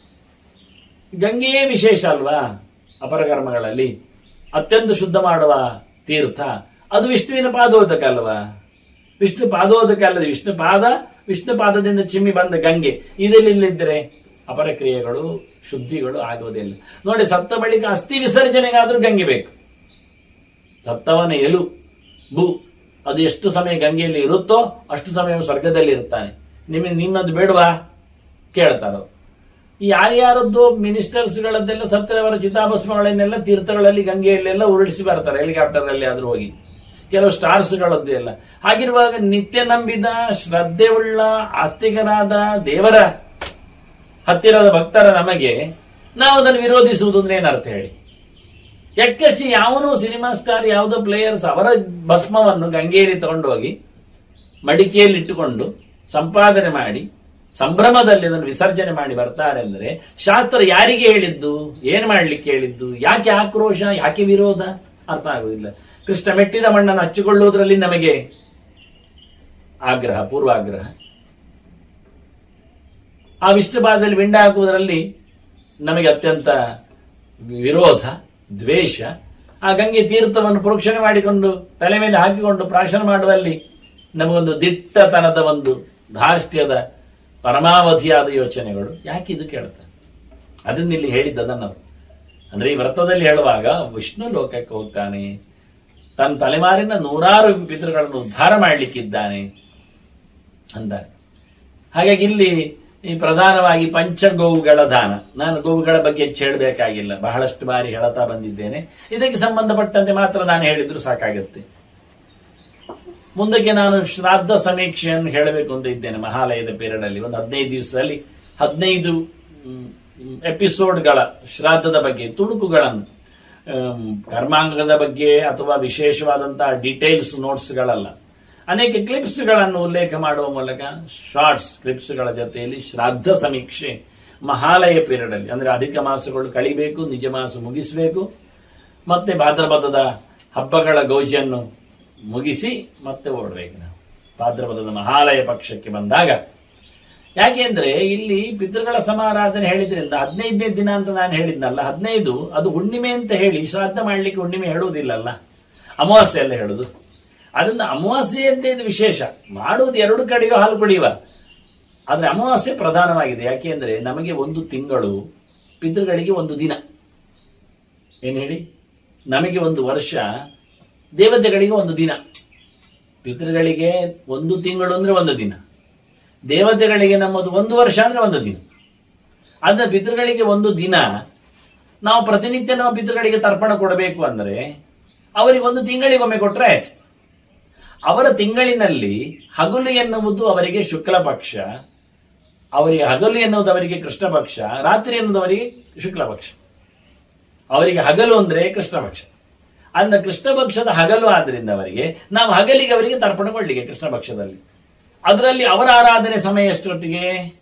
ಗಂಗೆಯೇ ವಿಶೇಷ ಅಲ್ವಾ ಅಪರಕರ್ಮಗಳಲ್ಲಿ ಅತ್ಯಂತ ಶುದ್ಧ ಮಾಡುವ ತೀರ್ಥ ಅದು ವಿಷ್ಣುವಿನ ಪಾದೋದಕ ಅಲ್ವಾ ವಿಷ್ಣು ಪಾದೋದಕ ಅಲ್ಲದೆ ವಿಷ್ಣು ಪಾದ ವಿಷ್ಣು ಪಾದದಿಂದ ಚಿಮ್ಮಿ ಬಂದ ಗಂಗೆ ಇದೆಲ್ಲಿದ್ದರೆ ಅಪರ ಕ್ರಿಯೆಗಳು ಶುದ್ಧಿಗಳು ಆಗುವುದಿಲ್ಲ ನೋಡಿ ಸತ್ತ ಬಳಿಕ ಅಸ್ಥಿ ವಿಸರ್ಜನೆಗಾದ್ರೂ ಗಂಗೆ ಬೇಕು ಸತ್ತವನ ಎಲು ಭೂ ಅದು ಎಷ್ಟು ಸಮಯ ಗಂಗೆಯಲ್ಲಿ ಇರುತ್ತೋ ಅಷ್ಟು ಸಮಯ ಸ್ವರ್ಗದಲ್ಲಿ ಇರ್ತಾನೆ ನಿಮಗೆ ನಿಮ್ಮದು ಬೇಡವಾ ಕೇಳ್ತಾರ ಈ ಯಾರ್ಯಾರದ್ದು ಮಿನಿಸ್ಟರ್ಸ್ಗಳದ್ದೆಲ್ಲ ಸತ್ತವರ ಚಿತಾಭಸ್ಮಗಳನ್ನೆಲ್ಲ ತೀರ್ಥಗಳಲ್ಲಿ ಗಂಗೆಯಲ್ಲೆಲ್ಲ ಉರುಳಿಸಿ ಬರ್ತಾರೆ ಹೆಲಿಕಾಪ್ಟರ್ ಅಲ್ಲಿ ಆದ್ರೂ ಹೋಗಿ ಕೆಲವು ಸ್ಟಾರ್ಸ್ಗಳದ್ದು ಎಲ್ಲ ಹಾಗಿರುವಾಗ ನಿತ್ಯ ನಂಬಿದ ಶ್ರದ್ಧೆಯುಳ್ಳ ಆಸ್ತಿಕರಾದ ದೇವರ ಹತ್ತಿರದ ಭಕ್ತರ ನಮಗೆ ನಾವು ಅದನ್ನು ವಿರೋಧಿಸುವುದು ಅಂದ್ರೆ ಏನರ್ಥ ಹೇಳಿ ಯಕ್ಕಶಿ ಯಾವನು ಸಿನಿಮಾ ಸ್ಟಾರ್ ಯಾವುದೋ ಪ್ಲೇಯರ್ಸ್ ಅವರ ಭಸ್ಮವನ್ನು ಗಂಗೇರಿ ತಗೊಂಡೋಗಿ ಮಡಿಕೆಯಲ್ಲಿ ಇಟ್ಟುಕೊಂಡು ಸಂಪಾದನೆ ಮಾಡಿ ಸಂಭ್ರಮದಲ್ಲಿ ಅದನ್ನು ವಿಸರ್ಜನೆ ಮಾಡಿ ಬರ್ತಾರೆ ಅಂದ್ರೆ ಶಾಸ್ತ್ರ ಯಾರಿಗೆ ಹೇಳಿದ್ದು ಏನ್ ಮಾಡ್ಲಿಕ್ಕೆ ಹೇಳಿದ್ದು ಯಾಕೆ ಆಕ್ರೋಶ ಯಾಕೆ ವಿರೋಧ ಅರ್ಥ ಆಗುದಿಲ್ಲ ಕೃಷ್ಣ ಮೆಟ್ಟಿದ ಮಣ್ಣನ್ನು ಹಚ್ಚಿಕೊಳ್ಳುವುದರಲ್ಲಿ ನಮಗೆ ಆಗ್ರಹ ಪೂರ್ವಾಗ್ರಹ ಆ ವಿಷ್ಣುಪಾದದಲ್ಲಿ ವಿಂಡ ಹಾಕುವುದರಲ್ಲಿ ನಮಗೆ ಅತ್ಯಂತ ವಿರೋಧ ದ್ವೇಷ ಆ ಗಂಗೆ ತೀರ್ಥವನ್ನು ಪ್ರೋಕ್ಷಣೆ ಮಾಡಿಕೊಂಡು ತಲೆ ಮೇಲೆ ಹಾಕಿಕೊಂಡು ಪ್ರಾಶನ ಮಾಡುವಲ್ಲಿ ನಮಗೊಂದು ದಿಟ್ಟತನದ ಒಂದು ಧಾರ್ಷ್ಟ್ಯದ ಪರಮಾವಧಿಯಾದ ಯೋಚನೆಗಳು ಯಾಕೆ ಇದು ಕೇಳ್ತಾರೆ ಅದನ್ನ ಇಲ್ಲಿ ಹೇಳಿದ್ದದನ್ನು ಅವರು ಅಂದ್ರೆ ಈ ವ್ರತದಲ್ಲಿ ಹೇಳುವಾಗ ವಿಷ್ಣು ಲೋಕಕ್ಕೆ ಹೋಗ್ತಾನೆ ತನ್ನ ತಲೆಮಾರಿನ ನೂರಾರು ಪಿತೃಗಳನ್ನು ಉದ್ಧಾರ ಮಾಡಲಿಕ್ಕಿದ್ದಾನೆ ಅಂತಾರೆ ಹಾಗಾಗಿ ಇಲ್ಲಿ ಈ ಪ್ರಧಾನವಾಗಿ ಪಂಚಗೋವುಗಳ ದಾನ ನಾನು ಗೋವುಗಳ ಬಗ್ಗೆ ಹೆಚ್ಚು ಹೇಳಬೇಕಾಗಿಲ್ಲ ಬಹಳಷ್ಟು ಬಾರಿ ಹೇಳುತ್ತಾ ಬಂದಿದ್ದೇನೆ ಇದಕ್ಕೆ ಸಂಬಂಧಪಟ್ಟಂತೆ ಮಾತ್ರ ನಾನು ಹೇಳಿದ್ರು ಸಾಕಾಗುತ್ತೆ ಮುಂದಕ್ಕೆ ನಾನು ಶ್ರಾದ್ದ ಸಮೀಕ್ಷೆಯನ್ನು ಹೇಳಬೇಕು ಅಂತ ಇದ್ದೇನೆ ಮಹಾಲಯದ ಪೀರಿಯಡ್ ಅಲ್ಲಿ ಒಂದು ಹದಿನೈದು ದಿವಸದಲ್ಲಿ ಹದಿನೈದು ಎಪಿಸೋಡ್ಗಳ ಶ್ರಾದ್ದದ ಬಗ್ಗೆ ತುಣುಕುಗಳನ್ನು ಆಮ್, ಕರ್ಮಾಂಗದ ಬಗ್ಗೆ ಅಥವಾ ವಿಶೇಷವಾದಂತಹ ಡೀಟೇಲ್ಸ್ ನೋಟ್ಸ್ಗಳಲ್ಲ ಅನೇಕ ಕ್ಲಿಪ್ಸ್ಗಳನ್ನು ಉಲ್ಲೇಖ ಮಾಡುವ ಮೂಲಕ ಶಾರ್ಟ್ಸ್ ಕ್ಲಿಪ್ಸ್ಗಳ ಜೊತೆಯಲ್ಲಿ ಶ್ರಾದ್ದ ಸಮೀಕ್ಷೆ ಮಹಾಲಯ ಪೀರಿಯಡ್ ಅಲ್ಲಿ ಅಂದ್ರೆ ಅಧಿಕ ಮಾಸಗಳು ಕಳಿಬೇಕು ನಿಜ ಮಾಸ ಮುಗಿಸಬೇಕು ಮತ್ತೆ ಭಾದ್ರಪದದ ಹಬ್ಬಗಳ ಗೌಜಿಯನ್ನು ಮುಗಿಸಿ ಮತ್ತೆ ಓಡಬೇಕು ನಾವು ಭಾದ್ರಪದದ ಮಹಾಲಯ ಪಕ್ಷಕ್ಕೆ ಬಂದಾಗ ಯಾಕೆಂದ್ರೆ ಇಲ್ಲಿ ಪಿತೃಗಳ ಸಮಾರಾಧನೆ ಹೇಳಿದ್ರಿಂದ ಹದಿನೈದನೇ ದಿನ ಅಂತ ನಾನು ಹೇಳಿದ್ನಲ್ಲ ಹದಿನೈದು ಅದು ಹುಣ್ಣಿಮೆ ಅಂತ ಹೇಳಿ ಶ್ರಾದ್ದ ಮಾಡ್ಲಿಕ್ಕೆ ಹುಣ್ಣಿಮೆ ಹೇಳುವುದಿಲ್ಲಲ್ಲ ಅಮಾವಾಸ್ಯೆ ಎಲ್ಲ ಹೇಳುದು ಅದನ್ನ ಅಮಾವಾಸ್ಯೆ ಅಂತ ಇದು ವಿಶೇಷ ಮಾಡುವುದು ಎರಡು ಕಡೆಯೂ ಹಾಲು ಕುಡಿಯುವ ಆದ್ರೆ ಅಮಾವಾಸ್ಯೆ ಪ್ರಧಾನವಾಗಿದೆ ಯಾಕೆಂದ್ರೆ ನಮಗೆ ಒಂದು ತಿಂಗಳು ಪಿತೃಗಳಿಗೆ ಒಂದು ದಿನ ಏನ್ ಹೇಳಿ ನಮಗೆ ಒಂದು ವರ್ಷ ದೇವತೆಗಳಿಗೆ ಒಂದು ದಿನ ಪಿತೃಗಳಿಗೆ ಒಂದು ತಿಂಗಳು ಅಂದ್ರೆ ಒಂದು ದಿನ ದೇವತೆಗಳಿಗೆ ನಮ್ಮದು ಒಂದು ವರ್ಷ ಅಂದ್ರೆ ಒಂದು ದಿನ ಆದ್ರೆ ಪಿತೃಗಳಿಗೆ ಒಂದು ದಿನ ನಾವು ಪ್ರತಿನಿತ್ಯ ನಾವು ಪಿತೃಗಳಿಗೆ ತರ್ಪಣ ಕೊಡಬೇಕು ಅಂದ್ರೆ ಅವರಿಗೆ ಒಂದು ತಿಂಗಳಿಗೊಮ್ಮೆ ಕೊಟ್ರೆ ಆಯ್ತು ಅವರ ತಿಂಗಳಿನಲ್ಲಿ ಹಗಲು ಎನ್ನುವುದು ಅವರಿಗೆ ಶುಕ್ಲ ಪಕ್ಷ ಅವರಿಗೆ ಹಗಲು ಎನ್ನುವುದು ಅವರಿಗೆ ಕೃಷ್ಣ ಪಕ್ಷ ರಾತ್ರಿ ಎನ್ನುವುದು ಅವರಿಗೆ ಶುಕ್ಲ ಪಕ್ಷ ಅವರಿಗೆ ಹಗಲು ಅಂದ್ರೆ ಕೃಷ್ಣ ಪಕ್ಷ ಅಂದ್ರೆ ಕೃಷ್ಣ ಪಕ್ಷದ ಹಗಲು ಆದ್ರಿಂದ ಅವರಿಗೆ ನಾವು ಹಗಲಿಗೆ ಅವರಿಗೆ ತರ್ಪಣ ಕೊಡ್ಲಿಕ್ಕೆ ಕೃಷ್ಣ ಪಕ್ಷದಲ್ಲಿ ಅದರಲ್ಲಿ ಅವರ ಆರಾಧನೆ ಸಮಯ ಎಷ್ಟೊತ್ತಿಗೆ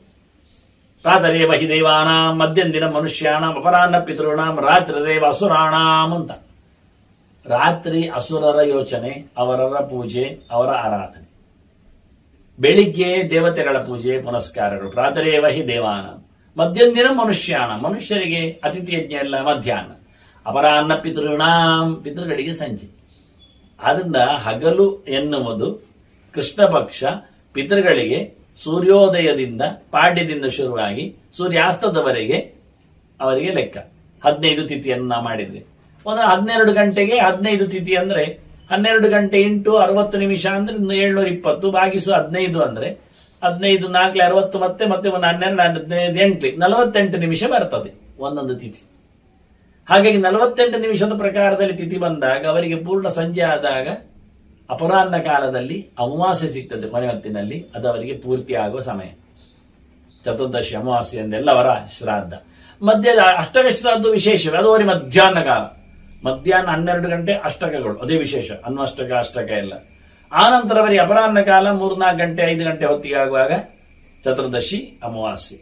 ರಾತರೇವ ಹಿ ದೇವಾನಾಂ ಮಧ್ಯಂದಿನ ಮನುಷ್ಯಾಣಂ ಅಪರಾಹ್ನ ಪಿತೃಣಾಂ ರಾತ್ರಿರೇವ ಅಸುರಾಣಾಂ ಅಂತ ರಾತ್ರಿ ಅಸುರರ ಯೋಚನೆ ಅವರರ ಪೂಜೆ ಅವರ ಆರಾಧನೆ ಬೆಳಿಗ್ಗೆ ದೇವತೆಗಳ ಪೂಜೆ ಪುನಸ್ಕಾರಗಳು ಪ್ರಾತರೇವ ಹಿ ದೇವಾನ ಮಧ್ಯಂದಿನ ಮನುಷ್ಯಾಣ ಮನುಷ್ಯರಿಗೆ ಅತಿಥಿ ಯಜ್ಞ ಎಲ್ಲ ಮಧ್ಯಾಹ್ನ ಅಪರಾಹ್ನ ಪಿತೃಣಾಂ ಪಿತೃಗಳಿಗೆ ಸಂಜೆ ಆದ್ರಿಂದ ಹಗಲು ಎನ್ನುವುದು ಕೃಷ್ಣ ಪಕ್ಷ ಪಿತೃಗಳಿಗೆ ಸೂರ್ಯೋದಯದಿಂದ ಪಾಡ್ಯದಿಂದ ಶುರುವಾಗಿ ಸೂರ್ಯಾಸ್ತದವರೆಗೆ ಅವರಿಗೆ ಲೆಕ್ಕ ಹದಿನೈದು ತಿಥಿಯನ್ನು ನಾವು ಮಾಡಿದ್ವಿ ಒಂದು ಹನ್ನೆರಡು ಗಂಟೆಗೆ ಹದಿನೈದು ತಿಥಿ ಅಂದ್ರೆ ಹನ್ನೆರಡು ಗಂಟೆ ಇಂಟು ಅರವತ್ತು ನಿಮಿಷ ಅಂದ್ರೆ ಇನ್ನು ಏಳ್ನೂರ ಇಪ್ಪತ್ತು ಬಾಗಿಸು ಹದಿನೈದು ಅಂದ್ರೆ ಹದಿನೈದು ನಾಲ್ಕಲೆ ಅರವತ್ತು ಮತ್ತೆ ಮತ್ತೆ ಒಂದು ಹನ್ನೆರಡು ಹದಿನೈದು ಎಂಟ್ಲಿ ನಲವತ್ತೆಂಟು ನಿಮಿಷ ಬರ್ತದೆ ಒಂದೊಂದು ತಿಥಿ ಹಾಗಾಗಿ ನಲವತ್ತೆಂಟು ನಿಮಿಷದ ಪ್ರಕಾರದಲ್ಲಿ ತಿಥಿ ಬಂದಾಗ ಅವರಿಗೆ ಪೂರ್ಣ ಸಂಜೆ ಆದಾಗ ಅಪರಾಹ್ನ ಕಾಲದಲ್ಲಿ ಅಮಾವಾಸ್ಯೆ ಸಿಗ್ತದೆ ಕೊನೆ ಹೊತ್ತಿನಲ್ಲಿ ಅದು ಅವರಿಗೆ ಪೂರ್ತಿ ಆಗುವ ಸಮಯ ಚತುರ್ದಶಿ ಅಮಾವಾಸ್ಯೆ ಎಂದೆಲ್ಲ ಅವರ ಶ್ರಾದ್ದ ಮಧ್ಯದ ಅಷ್ಟಕ ಶ್ರಾದ್ದು ವಿಶೇಷವೇ ಅದು ಅವರಿಗೆ ಮಧ್ಯಾಹ್ನ ಕಾಲ ಮಧ್ಯಾಹ್ನ ಹನ್ನೆರಡು ಗಂಟೆ ಅಷ್ಟಕಗಳು ಅದೇ ವಿಶೇಷ ಅನ್ವಷ್ಟಕ ಅಷ್ಟಕ ಎಲ್ಲ ಆ ನಂತರ ಅವರಿಗೆ ಅಪರಾಹ್ನ ಕಾಲ ಮೂರ್ನಾಲ್ಕು ಗಂಟೆ ಐದು ಗಂಟೆ ಹೊತ್ತಿಗೆ ಆಗುವಾಗ ಚತುರ್ದಶಿ ಅಮಾವಾಸ್ಯೆ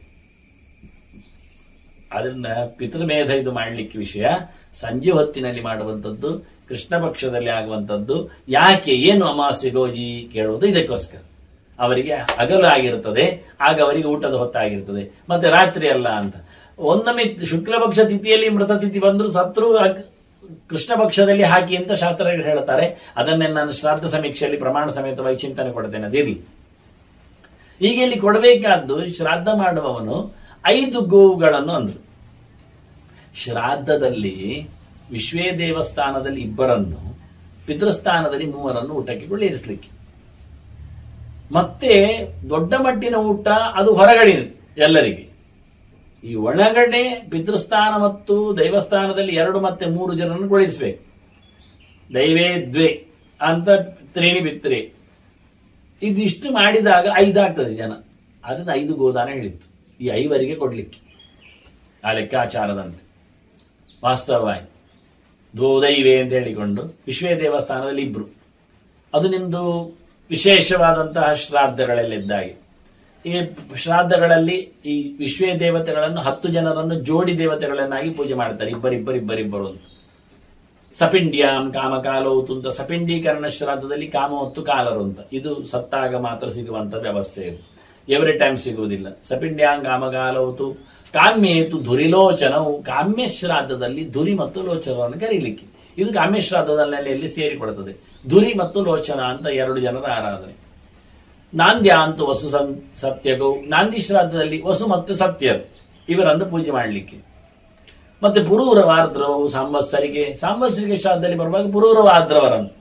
ಅದರಿಂದ ಪಿತೃಮೇಧ ಇದು ಮಾಡಲಿಕ್ಕೆ ವಿಷಯ ಸಂಜೆ ಹೊತ್ತಿನಲ್ಲಿ ಮಾಡುವಂಥದ್ದು ಕೃಷ್ಣ ಪಕ್ಷದಲ್ಲಿ ಆಗುವಂಥದ್ದು ಯಾಕೆ ಏನು ಅಮಾವಾಸ್ಯೆ ಗೋಜಿ ಕೇಳುವುದು ಇದಕ್ಕೋಸ್ಕರ ಅವರಿಗೆ ಹಗಲು ಆಗಿರುತ್ತದೆ ಆಗ ಅವರಿಗೆ ಊಟದ ಹೊತ್ತಾಗಿರ್ತದೆ ಮತ್ತೆ ರಾತ್ರಿ ಅಲ್ಲ ಅಂತ ಒನ್ನೊಮ್ಮೆ ಶುಕ್ಲ ಪಕ್ಷ ತಿಥಿಯಲ್ಲಿ ಮೃತ ತಿಥಿ ಬಂದ್ರು ಸತ್ರು ಅಗ್- ಕೃಷ್ಣ ಪಕ್ಷದಲ್ಲಿ ಹಾಕಿ ಅಂತ ಶಾಸ್ತ್ರಗಳು ಹೇಳ್ತಾರೆ ಅದನ್ನೇ ನಾನು ಶ್ರಾದ್ದ ಸಮೀಕ್ಷೆಯಲ್ಲಿ ಪ್ರಮಾಣ ಸಮೇತವಾಗಿ ಚಿಂತನೆ ಕೊಡ್ತೇನೆ ಅದಿರಲಿ ಈಗ ಇಲ್ಲಿ ಕೊಡಬೇಕಾದ್ದು ಶ್ರಾದ್ದ ಮಾಡುವವನು ಐದು ಗೋವುಗಳನ್ನು ಅಂದ್ರು ಶ್ರಾದ್ದದಲ್ಲಿ ವಿಶ್ವೇ ದೇವಸ್ಥಾನದಲ್ಲಿ ಇಬ್ಬರನ್ನು ಪಿತೃಸ್ಥಾನದಲ್ಲಿ ಮೂವರನ್ನು ಊಟಕ್ಕೆ ಕೊಳ್ಳೇರಿಸಲಿಕ್ಕೆ ಮತ್ತೆ ದೊಡ್ಡ ಮಟ್ಟಿನ ಊಟ ಅದು ಹೊರಗಡೆ ಎಲ್ಲರಿಗೆ ಈ ಒಳಗಡೆ ಪಿತೃಸ್ಥಾನ ಮತ್ತು ದೈವಸ್ಥಾನದಲ್ಲಿ ಎರಡು ಮತ್ತೆ ಮೂರು ಜನರನ್ನು ಕೊಳಿಸಬೇಕು ದೈವೇ ದ್ವೇ ಅಂತ ತ್ರೇಣಿ ಬಿತ್ತರೆ ಇದಿಷ್ಟು ಮಾಡಿದಾಗ ಐದಾಗ್ತದೆ ಜನ ಅದನ್ನ ಐದು ಗೋದಾನ ಹೇಳಿತ್ತು ಈ ಐವರಿಗೆ ಕೊಡ್ಲಿಕ್ಕೆ ಆ ಲೆಕ್ಕಾಚಾರದಂತೆ ವಾಸ್ತವವಾಗಿ ದ್ವೋದೈವೆ ಅಂತ ಹೇಳಿಕೊಂಡು ವಿಶ್ವೇ ದೇವಸ್ಥಾನದಲ್ಲಿ ಇಬ್ರು ಅದು ನಿಮ್ದು ವಿಶೇಷವಾದಂತಹ ಶ್ರಾದ್ದಗಳೆಲ್ಲಿದ್ದಾಗೆ ಈ ಶ್ರಾದ್ದಗಳಲ್ಲಿ ಈ ವಿಶ್ವೇ ದೇವತೆಗಳನ್ನು ಹತ್ತು ಜನರನ್ನು ಜೋಡಿ ದೇವತೆಗಳನ್ನಾಗಿ ಪೂಜೆ ಮಾಡ್ತಾರೆ ಇಬ್ಬರಿಬ್ಬರಿಬ್ಬರಿಬ್ಬರು ಅಂತ ಸಪಿಂಡ್ಯಾಂ ಕಾಮಕಾಲೋತು ಅಂತ ಸಪಿಂಡೀಕರಣ ಶ್ರಾದ್ದದಲ್ಲಿ ಕಾಮ ಮತ್ತು ಕಾಲರು ಅಂತ ಇದು ಸತ್ತಾಗ ಮಾತ್ರ ಸಿಗುವಂತ ವ್ಯವಸ್ಥೆ ಇದು ಎವ್ರಿ ಟೈಮ್ ಸಿಗುವುದಿಲ್ಲ ಸಪಿಂಡ್ಯಾಂ ಕಾಮಕಾಲೋತು ಕಾಮ್ಯೇತು ಧುರಿಲೋಚನವು ಕಾಮ್ಯ ಶ್ರಾದ್ದದಲ್ಲಿ ಧುರಿ ಮತ್ತು ಲೋಚನವನ್ನು ಕರೀಲಿಕ್ಕೆ ಇದು ಕಾಮ್ಯ ಶ್ರಾದ್ದದ ನೆಲೆಯಲ್ಲಿ ಸೇರಿಕೊಡುತ್ತದೆ ಧುರಿ ಮತ್ತು ಲೋಚನ ಅಂತ ಎರಡು ಜನರ ಆರಾಧನೆ ನಾಂದ್ಯ ಅಂತೂ ವಸು ಸಂ- ಸತ್ಯಗೌ ನಾಂದಿ ಶ್ರಾದ್ದದಲ್ಲಿ ವಸು ಮತ್ತು ಸತ್ಯರು ಇವರನ್ನು ಪೂಜೆ ಮಾಡಲಿಕ್ಕೆ ಮತ್ತೆ ಪುರೂರ ವಾರ್ದ್ರವು ಸಂವತ್ಸರಿಗೆ ಸಂವತ್ಸರಿಗೆ ಶ್ರಾದ್ದದಲ್ಲಿ ಬರುವಾಗ ಪುರೂರ ವಾರ್ದ್ರವರನ್ನು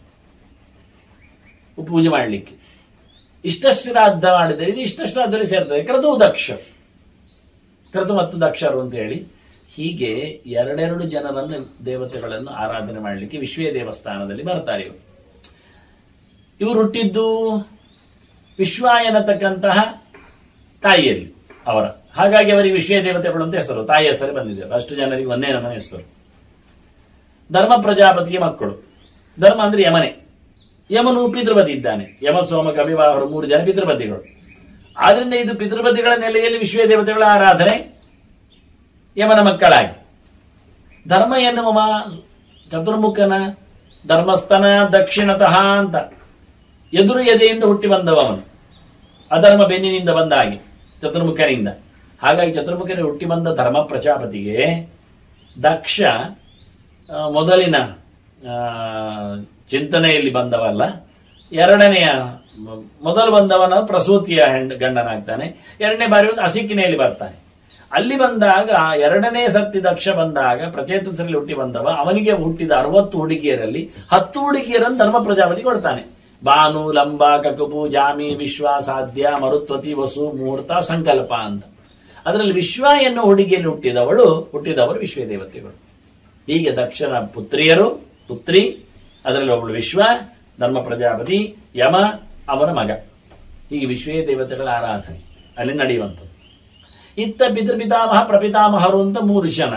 ಪೂಜೆ ಮಾಡಲಿಕ್ಕೆ ಇಷ್ಟ ಶ್ರಾದ್ದ ಮಾಡಿದರೆ ಇದು ಇಷ್ಟ ಶ್ರಾದ್ದದಲ್ಲಿ ಸೇರ್ತದೆ ಕ್ರತು ದಕ್ಷ ಕ್ರತು ಮತ್ತು ದಕ್ಷರು ಅಂತ ಹೇಳಿ ಹೀಗೆ ಎರಡೆರಡು ಜನರನ್ನು ದೇವತೆಗಳನ್ನು ಆರಾಧನೆ ಮಾಡಲಿಕ್ಕೆ ವಿಶ್ವೇ ದೇವಸ್ಥಾನದಲ್ಲಿ ಬರ್ತಾರೆ ಇವರು ಇವರು ಹುಟ್ಟಿದ್ದು ವಿಶ್ವ ಎನ್ನತಕ್ಕಂತಹ ತಾಯಿಯಲ್ಲಿ ಅವರ ಹಾಗಾಗಿ ಅವರಿಗೆ ವಿಶ್ವೇ ದೇವತೆಗಳು ಅಂತ ಹೆಸರು ತಾಯಿ ಹೆಸರೇ ಬಂದಿದೆ ಅಷ್ಟು ಜನರಿಗೆ ಒಂದೇ ನಮನೆ ಹೆಸರು ಧರ್ಮ ಪ್ರಜಾಪತಿಯ ಮಕ್ಕಳು ಧರ್ಮ ಅಂದ್ರೆ ಯಮನೆ ಯಮನು ಪಿತೃಪತಿ ಇದ್ದಾನೆ ಯಮ ಸೋಮ ಕವಿವ ಅವರು ಮೂರು ಜನ ಪಿತೃಪತಿಗಳು ಆದ್ರಿಂದ ಇದು ಪಿತೃಪತಿಗಳ ನೆಲೆಯಲ್ಲಿ ವಿಶ್ವೇ ದೇವತೆಗಳ ಆರಾಧನೆ ಯಮನ ಮಕ್ಕಳಾಗಿ ಧರ್ಮ ಎನ್ನುವ ಮಾ- ಚತುರ್ಮುಖನ ಧರ್ಮಸ್ಥನ ದಕ್ಷಿಣತಃ ಅಂತ ಎದುರು ಎದೆಯಿಂದ ಹುಟ್ಟಿ ಬಂದವ ಅವನು ಅಧರ್ಮ ಬೆನ್ನಿನಿಂದ ಬಂದ ಹಾಗೆ ಚತುರ್ಮುಖನಿಂದ ಹಾಗಾಗಿ ಚತುರ್ಮುಖನ ಹುಟ್ಟಿ ಬಂದ ಧರ್ಮ ಪ್ರಜಾಪತಿಗೆ ದಕ್ಷ ಆ, ಮೊದಲಿನ ಆ, ಚಿಂತನೆಯಲ್ಲಿ ಬಂದವಲ್ಲ ಎರಡನೆಯ ಮ- ಮೊದಲು ಬಂದವನ ಪ್ರಸೂತಿಯ ಹೆಂಡ ಗಂಡನಾಗ್ತಾನೆ ಎರಡನೇ ಬಾರಿ ಒಂದು ಅಸಿಕ್ಕಿನೆಯಲ್ಲಿ ಬರ್ತಾನೆ ಅಲ್ಲಿ ಬಂದಾಗ ಎರಡನೇ ಸರ್ತಿ ದಕ್ಷ ಬಂದಾಗ ಪ್ರಚೇತಸರಲ್ಲಿ ಹುಟ್ಟಿ ಬಂದವ ಅವನಿಗೆ ಹುಟ್ಟಿದ ಅರವತ್ತು ಹುಡುಗಿಯರಲ್ಲಿ ಹತ್ತು ಹುಡುಗಿಯರನ್ನು ಧರ್ಮ ಪ್ರಜಾಪತಿ ಕೊಡ್ತಾನೆ ಬಾನು ಲಂಬ ಕಕುಪು ಜಾಮಿ ವಿಶ್ವ ಸಾಧ್ಯ ಮರುತ್ವತಿ ವಸು ಮುಹೂರ್ತ ಸಂಕಲ್ಪ ಅಂತ ಅದರಲ್ಲಿ ವಿಶ್ವ ಎನ್ನುವ ಹುಡುಗಿಯಲ್ಲಿ ಹುಟ್ಟಿದವಳು ಹುಟ್ಟಿದವರು ವಿಶ್ವ ದೇವತೆಗಳು ಹೀಗೆ ದಕ್ಷನ ಪುತ್ರಿಯರು ಪುತ್ರಿ ಅದರಲ್ಲಿ ಒಬ್ಬಳು ವಿಶ್ವ ಧರ್ಮ ಪ್ರಜಾಪತಿ ಯಮ ಅವನ ಮಗ ಹೀಗೆ ವಿಶ್ವೇ ದೇವತೆಗಳ ಆರಾಧನೆ ಅಲ್ಲಿ ನಡೆಯುವಂಥದ್ದು ಇತ್ತ ಪಿತೃಪಿತಾಮಹ ಪ್ರಪಿತಾಮಹರು ಅಂತ ಮೂರು ಜನ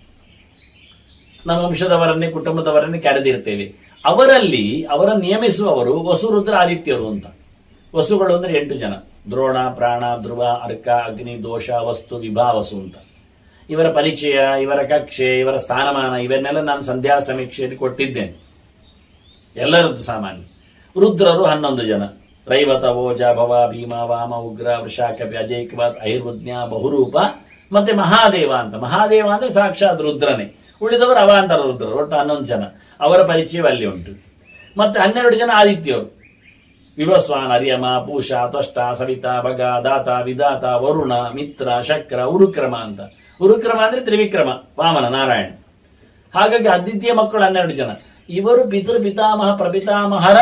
ನಮ್ಮ ವಂಶದವರನ್ನೇ ಕುಟುಂಬದವರನ್ನೇ ಕರೆದಿರ್ತೇವೆ ಅವರಲ್ಲಿ ಅವರ ನಿಯಮಿಸುವವರು ವಸುರುದ್ರ ಆದಿತ್ಯರು ಅಂತ ವಸುಗಳು ಅಂದ್ರೆ ಎಂಟು ಜನ ದ್ರೋಣ ಪ್ರಾಣ ಧ್ರುವ ಅರ್ಕ ಅಗ್ನಿ ದೋಷ ವಸ್ತು ವಿಭಾವಸು ಅಂತ ಇವರ ಪರಿಚಯ ಇವರ ಕಕ್ಷೆ ಇವರ ಸ್ಥಾನಮಾನ ಇವನ್ನೆಲ್ಲ ನಾನು ಸಂಧ್ಯಾ ಸಮೀಕ್ಷೆಯಲ್ಲಿ ಕೊಟ್ಟಿದ್ದೇನೆ ಎಲ್ಲರದ್ದು ಸಾಮಾನ್ಯ ರುದ್ರರು ಹನ್ನೊಂದು ಜನ ರೈವತ ಓಜ ಭವ ಭೀಮ ವಾಮ ಉಗ್ರ ವೃಷಾಕಪಿ ಅಜೈಕವಾತ್ ಐರ್ವಜ್ಞ ಬಹುರೂಪ ಮತ್ತೆ ಮಹಾದೇವ ಅಂತ ಮಹಾದೇವ ಅಂದ್ರೆ ಸಾಕ್ಷಾತ್ ರುದ್ರನೇ ಉಳಿದವರು ಅವಾಂತರ ರುದ್ರರು ಒಟ್ಟು ಹನ್ನೊಂದು ಜನ ಅವರ ಪರಿಚಯ ಅಲ್ಲಿ ಉಂಟು ಮತ್ತೆ ಹನ್ನೆರಡು ಜನ ಆದಿತ್ಯರು ವಿವಸ್ವಾನ್ ಅರಿಯಮ ಪೂಷ ತ್ವಷ್ಟ ಸವಿತಾ ಭಗ ದಾತ ವಿದಾತ ವರುಣ ಮಿತ್ರ ಶಕ್ರ ಉರುಕ್ರಮ ಅಂತ ಉರುಕ್ರಮ ಅಂದ್ರೆ ತ್ರಿವಿಕ್ರಮ ವಾಮನ ನಾರಾಯಣ ಹಾಗಾಗಿ ಆದಿತ್ಯ ಮಕ್ಕಳು ಹನ್ನೆರಡು ಜನ ಇವರು ಪಿತೃ ಪಿತಾಮಹ ಪ್ರಪಿತಾಮಹರ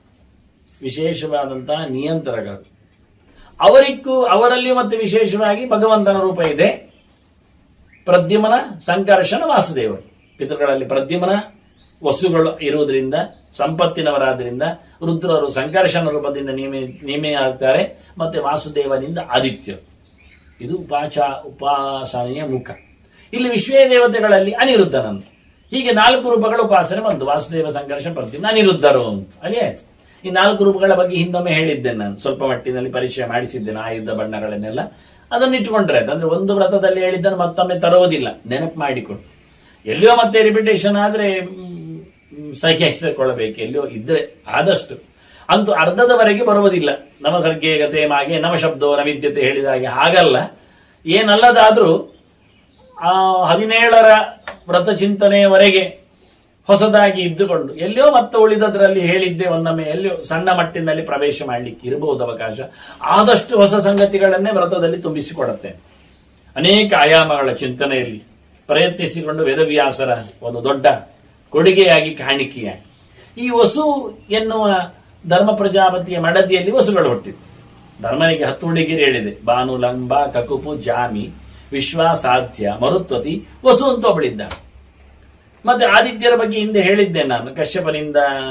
ವಿಶೇಷವಾದಂತಹ ನಿಯಂತ್ರಕರು ಅವರಿಗೂ ಅವರಲ್ಲಿ ಮತ್ತೆ ವಿಶೇಷವಾಗಿ ಭಗವಂತನ ರೂಪ ಇದೆ ಪ್ರದ್ಯುಮನ ಸಂಕರ್ಷಣ ವಾಸುದೇವರು ಪಿತೃಗಳಲ್ಲಿ ಪ್ರದ್ಯುಮನ ವಸುಗಳು ಇರುವುದರಿಂದ ಸಂಪತ್ತಿನವರಾದ್ರಿಂದ ರುದ್ರರು ಸಂಕರ್ಷಣ ರೂಪದಿಂದ ನೇಮಿ ನೇಮಿಯಾಗ್ತಾರೆ ಮತ್ತೆ ವಾಸುದೇವನಿಂದ ಆದಿತ್ಯರು ಇದು ಉಪಾಚ ಉಪಾಸನೆಯ ಮುಖ ಇಲ್ಲಿ ವಿಶ್ವೇ ದೇವತೆಗಳಲ್ಲಿ ಅನಿರುದ್ಧನಂತ ಹೀಗೆ ನಾಲ್ಕು ರೂಪಗಳ ಉಪಾಸನೆ ಬಂತು ವಾಸುದೇವ ಸಂಕರ್ಷಣ ಪ್ರದ್ಯುಮ್ನ ಅನಿರುದ್ಧರು ಅಂತ ಅಲ್ಲಿ ಆಯ್ತು ಈ ನಾಲ್ಕು ರೂಪಗಳ ಬಗ್ಗೆ ಹಿಂದೊಮ್ಮೆ ಹೇಳಿದ್ದೇನೆ ನಾನು ಸ್ವಲ್ಪ ಮಟ್ಟಿನಲ್ಲಿ ಪರಿಚಯ ಮಾಡಿಸಿದ್ದೇನೆ ಆಯುಧ ಬಣ್ಣಗಳನ್ನೆಲ್ಲ ಅದನ್ನು ಇಟ್ಕೊಂಡ್ರೆ ಆಯ್ತು ಅಂದ್ರೆ ಒಂದು ವ್ರತದಲ್ಲಿ ಹೇಳಿದ್ದನ್ನು ಮತ್ತೊಮ್ಮೆ ತರುವುದಿಲ್ಲ ನೆನಪು ಮಾಡಿಕೊಂಡು ಎಲ್ಲಿಯೋ ಮತ್ತೆ ರಿಪಿಟೇಷನ್ ಆದ್ರೆ ಮ್, ಮ್, ಸಹಿಸಿಕೊಳ್ಳಬೇಕು ಎಲ್ಲಿಯೋ ಇದ್ರೆ ಆದಷ್ಟು ಅಂತೂ ಅರ್ಧದವರೆಗೆ ಬರುವುದಿಲ್ಲ ನವಸರ್ಗೆ ಗತೆ ಮಾಗೆ ನವಶಬ್ದೋ ನವಿದ್ಯತೆ ಹೇಳಿದ ಹಾಗೆ ಹಾಗಲ್ಲ ಏನಲ್ಲದಾದ್ರೂ ಆ ಹದಿನೇಳರ ವ್ರತ ಚಿಂತನೆಯವರೆಗೆ ಹೊಸದಾಗಿ ಇದ್ದುಕೊಂಡು ಎಲ್ಲಿಯೋ ಮತ್ತೆ ಉಳಿದದ್ರಲ್ಲಿ ಹೇಳಿದ್ದೆ ಒಂದೊಮ್ಮೆ ಎಲ್ಲಿಯೋ ಸಣ್ಣ ಮಟ್ಟಿನಲ್ಲಿ ಪ್ರವೇಶ ಮಾಡಲಿಕ್ಕೆ ಇರಬಹುದು ಅವಕಾಶ ಆದಷ್ಟು ಹೊಸ ಸಂಗತಿಗಳನ್ನೇ ವ್ರತದಲ್ಲಿ ತುಂಬಿಸಿಕೊಡುತ್ತೆ ಅನೇಕ ಆಯಾಮಗಳ ಚಿಂತನೆಯಲ್ಲಿ ಪ್ರಯತ್ನಿಸಿಕೊಂಡು ವೇದವ್ಯಾಸರ ಒಂದು ದೊಡ್ಡ ಕೊಡುಗೆಯಾಗಿ ಕಾಣಿಕೆಯಾಗಿ ಈ ವಸು ಎನ್ನುವ ಧರ್ಮ ಪ್ರಜಾಪತಿಯ ಮಡದಿಯಲ್ಲಿ ವಸುಗಳು ಹುಟ್ಟಿತ್ತು ಧರ್ಮನಿಗೆ ಹತ್ತು ಹುಡುಗಿರು ಹೇಳಿದೆ ಬಾನು ಲಂಬ ಕಕುಪು ಜಾಮಿ ವಿಶ್ವ ಸಾಧ್ಯ ಮರುತ್ವತಿ ವಸು ಅಂತ ಒಬ್ಬಳಿದ್ದ ಮತ್ತೆ ಆದಿತ್ಯರ ಬಗ್ಗೆ ಹಿಂದೆ ಹೇಳಿದ್ದೆ ನಾನು ಕಶ್ಯಪನಿಂದ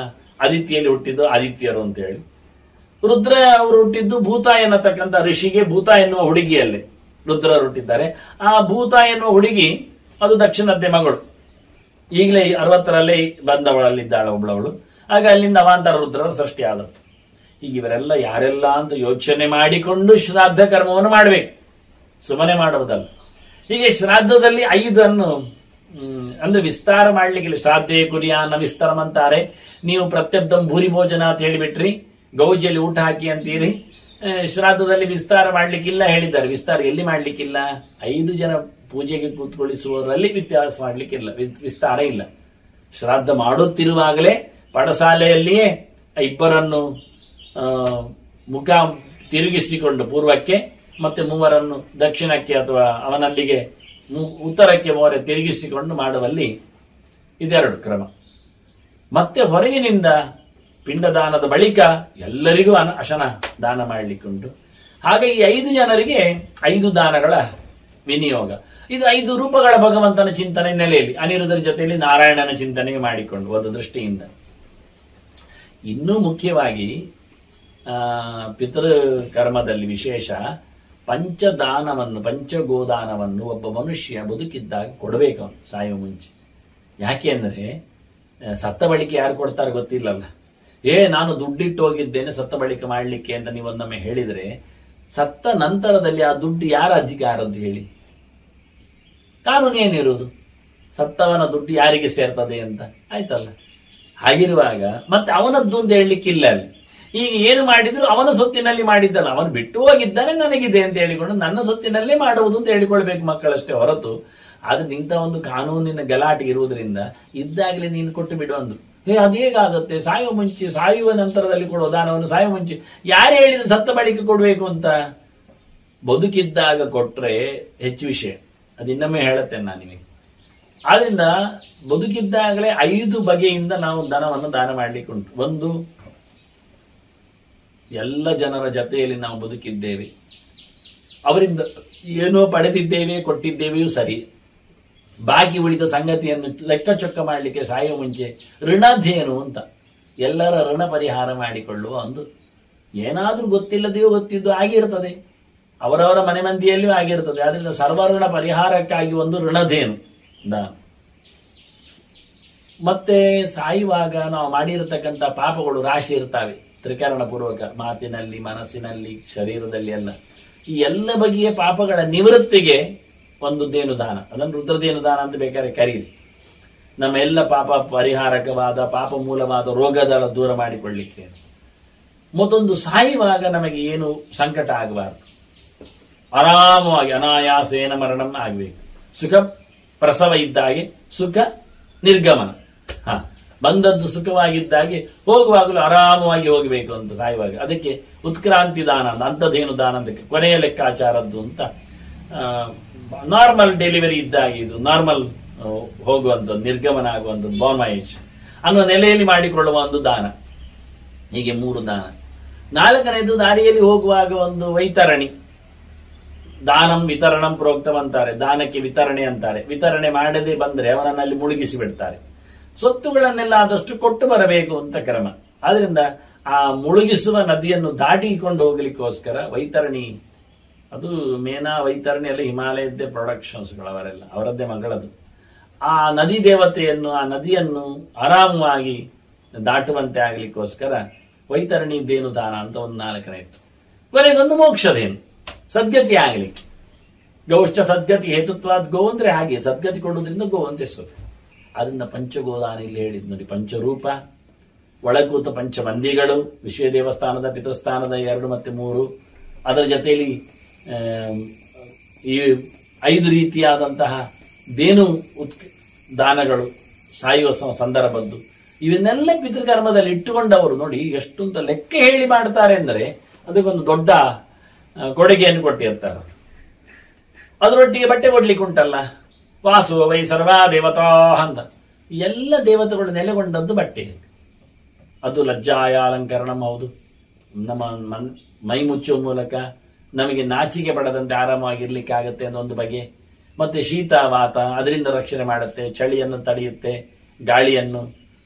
ಆದಿತ್ಯಲ್ಲಿ ಹುಟ್ಟಿದ್ದು ಆದಿತ್ಯರು ಅಂತ ಹೇಳಿ ರುದ್ರ ಅವರು ಹುಟ್ಟಿದ್ದು ಭೂತ ಎನ್ನತಕ್ಕಂಥ ಋಷಿಗೆ ಭೂತ ಎನ್ನುವ ಹುಡುಗಿಯಲ್ಲಿ ರುದ್ರರು ಹುಟ್ಟಿದ್ದಾರೆ ಆ ಭೂತ ಎನ್ನುವ ಹುಡುಗಿ ಅದು ದಕ್ಷಿಣದ್ದೆ ಮಗಳು ಈಗಲೇ ಅರವತ್ತರಲ್ಲಿ ಬಂದವಳಲ್ಲಿದ್ದಾಳೆ ಒಬ್ಬಳವಳು ಆಗ ಅಲ್ಲಿಂದ ಅವಾಂತರ ರುದ್ರರ ಸೃಷ್ಟಿ ಆದದ್ದು ಈಗ ಇವರೆಲ್ಲ ಯಾರೆಲ್ಲ ಅಂತ ಯೋಚನೆ ಮಾಡಿಕೊಂಡು ಶ್ರಾದ್ದ ಕರ್ಮವನ್ನು ಮಾಡಬೇಕು ಸುಮ್ಮನೆ ಮಾಡುವುದಲ್ಲ ಹೀಗೆ ಶ್ರಾದ್ದದಲ್ಲಿ ಐದನ್ನು ಹ್ಮ್, ಅಂದ್ರೆ ವಿಸ್ತಾರ ಮಾಡ್ಲಿಕ್ಕಿಲ್ಲ ಶ್ರಾದ್ದೇ ಕುರಿಯಾನ ವಿಸ್ತಾರಂ ಅಂತಾರೆ ನೀವು ಪ್ರತ್ಯಬ್ಧಂ ಭೂರಿ ಭೋಜನ ಅಂತ ಹೇಳಿಬಿಟ್ರಿ ಗೌಜಿಯಲ್ಲಿ ಊಟ ಹಾಕಿ ಅಂತೀರಿ ಆ, ಶ್ರಾದ್ದದಲ್ಲಿ ವಿಸ್ತಾರ ಮಾಡ್ಲಿಕ್ಕಿಲ್ಲ ಹೇಳಿದ್ದಾರೆ ವಿಸ್ತಾರ ಎಲ್ಲಿ ಮಾಡ್ಲಿಕ್ಕಿಲ್ಲ ಐದು ಜನ ಪೂಜೆಗೆ ಕೂತ್ಕೊಳ್ಳಿಸುವವರಲ್ಲಿ ವ್ಯತ್ಯಾಸ ಮಾಡ್ಲಿಕ್ಕಿಲ್ಲ ವಿ- ವಿಸ್ತಾರ ಇಲ್ಲ ಶ್ರಾದ್ದ ಮಾಡುತ್ತಿರುವಾಗಲೇ ಪಡಸಾಲೆಯಲ್ಲಿಯೇ ಇಬ್ಬರನ್ನು ಆ, ಮುಖ ತಿರುಗಿಸಿಕೊಂಡು ಪೂರ್ವಕ್ಕೆ ಮತ್ತೆ ಮೂವರನ್ನು ದಕ್ಷಿಣಕ್ಕೆ ಅಥವಾ ಅವನಲ್ಲಿಗೆ ಮು- ಉತ್ತರಕ್ಕೆ ಮೂವರ ತಿರುಗಿಸಿಕೊಂಡು ಮಾಡುವಲ್ಲಿ ಇದೆರಡು ಕ್ರಮ ಮತ್ತೆ ಹೊರಗಿನಿಂದ ಪಿಂಡದಾನದ ಬಳಿಕ ಎಲ್ಲರಿಗೂ ಅನ- ಅಶನ ದಾನ ಮಾಡಲಿಕ್ಕುಂಟು ಹಾಗೆ ಈ ಐದು ಜನರಿಗೆ ಐದು ದಾನಗಳ ವಿನಿಯೋಗ ಇದು ಐದು ರೂಪಗಳ ಭಗವಂತನ ಚಿಂತನೆ ನೆಲೆಯಲ್ಲಿ ಅನಿರುದ್ಧರ ಜೊತೆಯಲ್ಲಿ ನಾರಾಯಣನ ಚಿಂತನೆ ಮಾಡಿಕೊಂಡು ಒಂದು ದೃಷ್ಟಿಯಿಂದ ಇನ್ನೂ ಮುಖ್ಯವಾಗಿ ಆ, ಪಿತೃ ಕರ್ಮದಲ್ಲಿ ವಿಶೇಷ ಪಂಚದಾನವನ್ನು ಪಂಚಗೋದಾನವನ್ನು ಒಬ್ಬ ಮನುಷ್ಯ ಬದುಕಿದ್ದಾಗ ಕೊಡಬೇಕು ಅವನು ಸಾಯುವ ಮುಂಚೆ ಯಾಕೆ ಅಂದರೆ ಆ, ಸತ್ತ ಬಳಿಕ ಯಾರು ಕೊಡ್ತಾರೆ ಗೊತ್ತಿಲ್ಲಲ್ಲ ಏ ನಾನು ದುಡ್ಡಿಟ್ಟು ಹೋಗಿದ್ದೇನೆ ಸತ್ತ ಬಳಿಕ ಮಾಡಲಿಕ್ಕೆ ಅಂತ ನೀವೊಂದೊಮ್ಮೆ ಹೇಳಿದರೆ ಸತ್ತ ನಂತರದಲ್ಲಿ ಆ ದುಡ್ಡು ಯಾರ ಅಧಿಕಾರ ಅಂತ ಹೇಳಿ ಕಾನೂನು ಏನಿರುವುದು ಸತ್ತವನ ದುಡ್ಡು ಯಾರಿಗೆ ಸೇರ್ತದೆ ಅಂತ ಆಯ್ತಲ್ಲ ಹಾಗಿರುವಾಗ ಮತ್ತೆ ಅವನದ್ದು ಅಂತ ಹೇಳಲಿಕ್ಕಿಲ್ಲ ಅಲ್ಲಿ ಈಗ ಏನು ಮಾಡಿದ್ರು ಅವನ ಸೊತ್ತಿನಲ್ಲಿ ಮಾಡಿದ್ದಲ್ಲ ಅವನು ಬಿಟ್ಟು ಹೋಗಿದ್ದಾನೆ ನನಗಿದೆ ಅಂತ ಹೇಳಿಕೊಂಡು ನನ್ನ ಸೊತ್ತಿನಲ್ಲೇ ಮಾಡುವುದು ಅಂತ ಹೇಳಿಕೊಳ್ಬೇಕು ಮಕ್ಕಳಷ್ಟೇ ಹೊರತು ಆದ್ರೆ ಇಂಥ ಒಂದು ಕಾನೂನಿನ ಗಲಾಟೆ ಇರುವುದರಿಂದ ಇದ್ದಾಗಲೇ ನೀನು ಕೊಟ್ಟು ಬಿಡು ಅಂದ್ರು ಹೇ ಅದೇಗಾಗುತ್ತೆ ಸಾಯುವ ಮುಂಚೆ ಸಾಯುವ ನಂತರದಲ್ಲಿ ಕೊಡುವ ದಾನವನ್ನು ಸಾಯುವ ಮುಂಚೆ ಯಾರು ಹೇಳಿದ್ರು ಸತ್ತ ಬಳಿಕ ಕೊಡಬೇಕು ಅಂತ ಬದುಕಿದ್ದಾಗ ಕೊಟ್ರೆ ಹೆಚ್ಚು ವಿಷಯ ಅದು ಇನ್ನೊಮ್ಮೆ ಹೇಳುತ್ತೇನೆ ನಾನು ನಿಮಗೆ ಆದ್ರಿಂದ ಬದುಕಿದ್ದಾಗಲೇ ಐದು ಬಗೆಯಿಂದ ನಾವು ಧನವನ್ನು ದಾನ ಮಾಡಲಿಕ್ಕೆ ಉಂಟು ಒಂದು ಎಲ್ಲ ಜನರ ಜೊತೆಯಲ್ಲಿ ನಾವು ಬದುಕಿದ್ದೇವೆ ಅವರಿಂದ ಏನೋ ಪಡೆದಿದ್ದೇವೆ ಕೊಟ್ಟಿದ್ದೇವೆಯೂ ಸರಿ ಬಾಕಿ ಉಳಿದ ಸಂಗತಿಯನ್ನು ಲೆಕ್ಕಚೊಕ್ಕ ಮಾಡಲಿಕ್ಕೆ ಸಾಯುವ ಮುಂಚೆ ಋಣಾಧ್ಯಯನು ಅಂತ ಎಲ್ಲರ ಋಣ ಪರಿಹಾರ ಮಾಡಿಕೊಳ್ಳುವ ಒಂದು ಏನಾದ್ರೂ ಗೊತ್ತಿಲ್ಲದೆಯೋ ಗೊತ್ತಿದ್ದು ಆಗಿರ್ತದೆ ಅವರವರ ಮನೆ ಮಂದಿಯಲ್ಲಿಯೂ ಆಗಿರ್ತದೆ ಆದ್ರಿಂದ ಸರ್ವಋಣ ಪರಿಹಾರಕ್ಕಾಗಿ ಒಂದು ಋಣಧೇನು ದಾನ ಮತ್ತೆ ಸಾಯುವಾಗ ನಾವು ಮಾಡಿರತಕ್ಕಂಥ ಪಾಪಗಳು ರಾಶಿ ಇರ್ತವೆ ತ್ರಿಕರಣ ಪೂರ್ವಕ ಮಾತಿನಲ್ಲಿ ಮನಸ್ಸಿನಲ್ಲಿ ಶರೀರದಲ್ಲಿ ಎಲ್ಲ ಈ ಎಲ್ಲ ಬಗೆಯ ಪಾಪಗಳ ನಿವೃತ್ತಿಗೆ ಒಂದು ದೇನು ದಾನ ಅದನ್ನು ರುದ್ರದೇನು ದಾನ ಅಂತ ಬೇಕಾದ್ರೆ ಕರೀರಿ ನಮ್ಮ ಎಲ್ಲ ಪಾಪ ಪರಿಹಾರಕವಾದ ಪಾಪ ಮೂಲವಾದ ರೋಗದ ದೂರ ಮಾಡಿಕೊಳ್ಳಿಕ್ಕೆ ಮತ್ತೊಂದು ಸಾಯುವಾಗ ನಮಗೆ ಏನು ಸಂಕಟ ಆಗಬಾರದು ಆರಾಮವಾಗಿ ಅನಾಯಾಸೇನ ಮರಣಂ ಆಗಬೇಕು ಸುಖ ಪ್ರಸವ ಇದ್ದಾಗೆ ಸುಖ ನಿರ್ಗಮನ ಹ ಬಂದದ್ದು ಸುಖವಾಗಿದ್ದಾಗೆ ಹೋಗುವಾಗಲೂ ಆರಾಮವಾಗಿ ಹೋಗಬೇಕು ಅಂತ ಸಾಯುವಾಗ ಅದಕ್ಕೆ ಉತ್ಕ್ರಾಂತಿ ದಾನ ಅಂತ ಅಂಥದ್ದೇನು ದಾನ ಅಂತ ಕೊನೆಯ ಲೆಕ್ಕಾಚಾರದ್ದು ಅಂತ ನಾರ್ಮಲ್ ಡೆಲಿವರಿ ಇದ್ದಾಗೆ ಇದು ನಾರ್ಮಲ್ ಹೋಗುವಂಥದ್ದು ನಿರ್ಗಮನ ಆಗುವಂಥದ್ದು ಬೋರ್ಮೈಜ್ ಅನ್ನೋ ನೆಲೆಯಲ್ಲಿ ಮಾಡಿಕೊಳ್ಳುವ ಒಂದು ದಾನ ಹೀಗೆ ಮೂರು ದಾನ ನಾಲ್ಕನೇದು ದಾರಿಯಲ್ಲಿ ಹೋಗುವಾಗ ಒಂದು ವೈತರಣಿ ದಾನಂ ವಿತರಣಂ ಪ್ರೋಕ್ತಂ ಅಂತಾರೆ ದಾನಕ್ಕೆ ವಿತರಣೆ ಅಂತಾರೆ ವಿತರಣೆ ಮಾಡದೆ ಬಂದ್ರೆ ಅವನನ್ನಲ್ಲಿ ಮುಳುಗಿಸಿ ಬಿಡ್ತಾರೆ ಸ್ವತ್ತುಗಳನ್ನೆಲ್ಲ ಆದಷ್ಟು ಕೊಟ್ಟು ಬರಬೇಕು ಅಂತ ಕ್ರಮ ಆದ್ರಿಂದ ಆ ಮುಳುಗಿಸುವ ನದಿಯನ್ನು ದಾಟಿಕೊಂಡು ಹೋಗ್ಲಿಕ್ಕೋಸ್ಕರ ವೈತರಣಿ ಅದು ಮೇನಾ ವೈತರಣಿ ಎಲ್ಲ ಹಿಮಾಲಯದ್ದೇ ಪ್ರೊಡಕ್ಷನ್ಸ್ಗಳವರೆಲ್ಲ ಅವರದ್ದೇ ಮಗಳದು ಆ ನದಿ ದೇವತೆಯನ್ನು ಆ ನದಿಯನ್ನು ಆರಾಮವಾಗಿ ದಾಟುವಂತೆ ಆಗ್ಲಿಕ್ಕೋಸ್ಕರ ವೈತರಣಿದ್ದೇನು ದಾನ ಅಂತ ಒಂದು ನಾಲ್ಕನೇ ಇತ್ತು ಕೊನೆಗೊಂದು ಮೋಕ್ಷದೇನು ಸದ್ಗತಿ ಆಗ್ಲಿಕ್ಕೆ ಗೌಶ್ಚ ಸದ್ಗತಿ ಹೇತುತ್ವಾದ ಗೋ ಅಂದ್ರೆ ಹಾಗೆ ಸದ್ಗತಿ ಕೊಡುವುದರಿಂದ ಗೋ ಅಂತ ಹೆಸರು ಅದರಿಂದ ಪಂಚಗೋದಾನ ಇಲ್ಲಿ ಹೇಳಿದ್ ನೋಡಿ ಪಂಚರೂಪ ಒಳಗೂತ ಪಂಚಮಂದಿಗಳು ವಿಶ್ವ ದೇವಸ್ಥಾನದ ಪಿತೃಸ್ಥಾನದ ಎರಡು ಮತ್ತೆ ಮೂರು ಅದರ ಜೊತೆಯಲ್ಲಿ ಆಮ್, ಈ ಐದು ರೀತಿಯಾದಂತಹ ದೇನು ಉತ್ ದಾನಗಳು ಸಾಯುವ ಸ- ಸಂದರ್ಭದ್ದು ಇವನ್ನೆಲ್ಲ ಪಿತೃಕರ್ಮದಲ್ಲಿ ಇಟ್ಟುಕೊಂಡವರು ನೋಡಿ ಎಷ್ಟು ಅಂತ ಲೆಕ್ಕ ಹೇಳಿ ಮಾಡ್ತಾರೆ ಅಂದರೆ ಅದಕ್ಕೊಂದು ದೊಡ್ಡ ಆ, ಕೊಡುಗೆಯನ್ನು ಕೊಟ್ಟಿರ್ತಾರೆ ಅವರು. ಅದರೊಟ್ಟಿಗೆ ಬಟ್ಟೆ ಕೊಡ್ಲಿಕ್ಕೆ ಉಂಟಲ್ಲ ವಾಸು ವೈ ಸರ್ವಾ ದೇವತಾ ಅಂತ ಎಲ್ಲ ದೇವತೆಗಳು ನೆಲೆಗೊಂಡದ್ದು ಬಟ್ಟೆ ಅದು ಲಜ್ಜಾಯ ಅಲಂಕರಣಂ ಹೌದು ನಮ್ಮ ಮನ್- ಮೈ ಮುಚ್ಚುವ ಮೂಲಕ ನಮಗೆ ನಾಚಿಕೆ ಪಡದಂತೆ ಆರಾಮವಾಗಿರ್ಲಿಕ್ಕೆ ಆಗುತ್ತೆ ಅನ್ನೋ ಒಂದು ಬಗೆ ಮತ್ತೆ ಶೀತ ವಾತ ಅದರಿಂದ ರಕ್ಷಣೆ ಮಾಡುತ್ತೆ ಚಳಿಯನ್ನು ತಡೆಯುತ್ತೆ ಗಾಳಿಯನ್ನು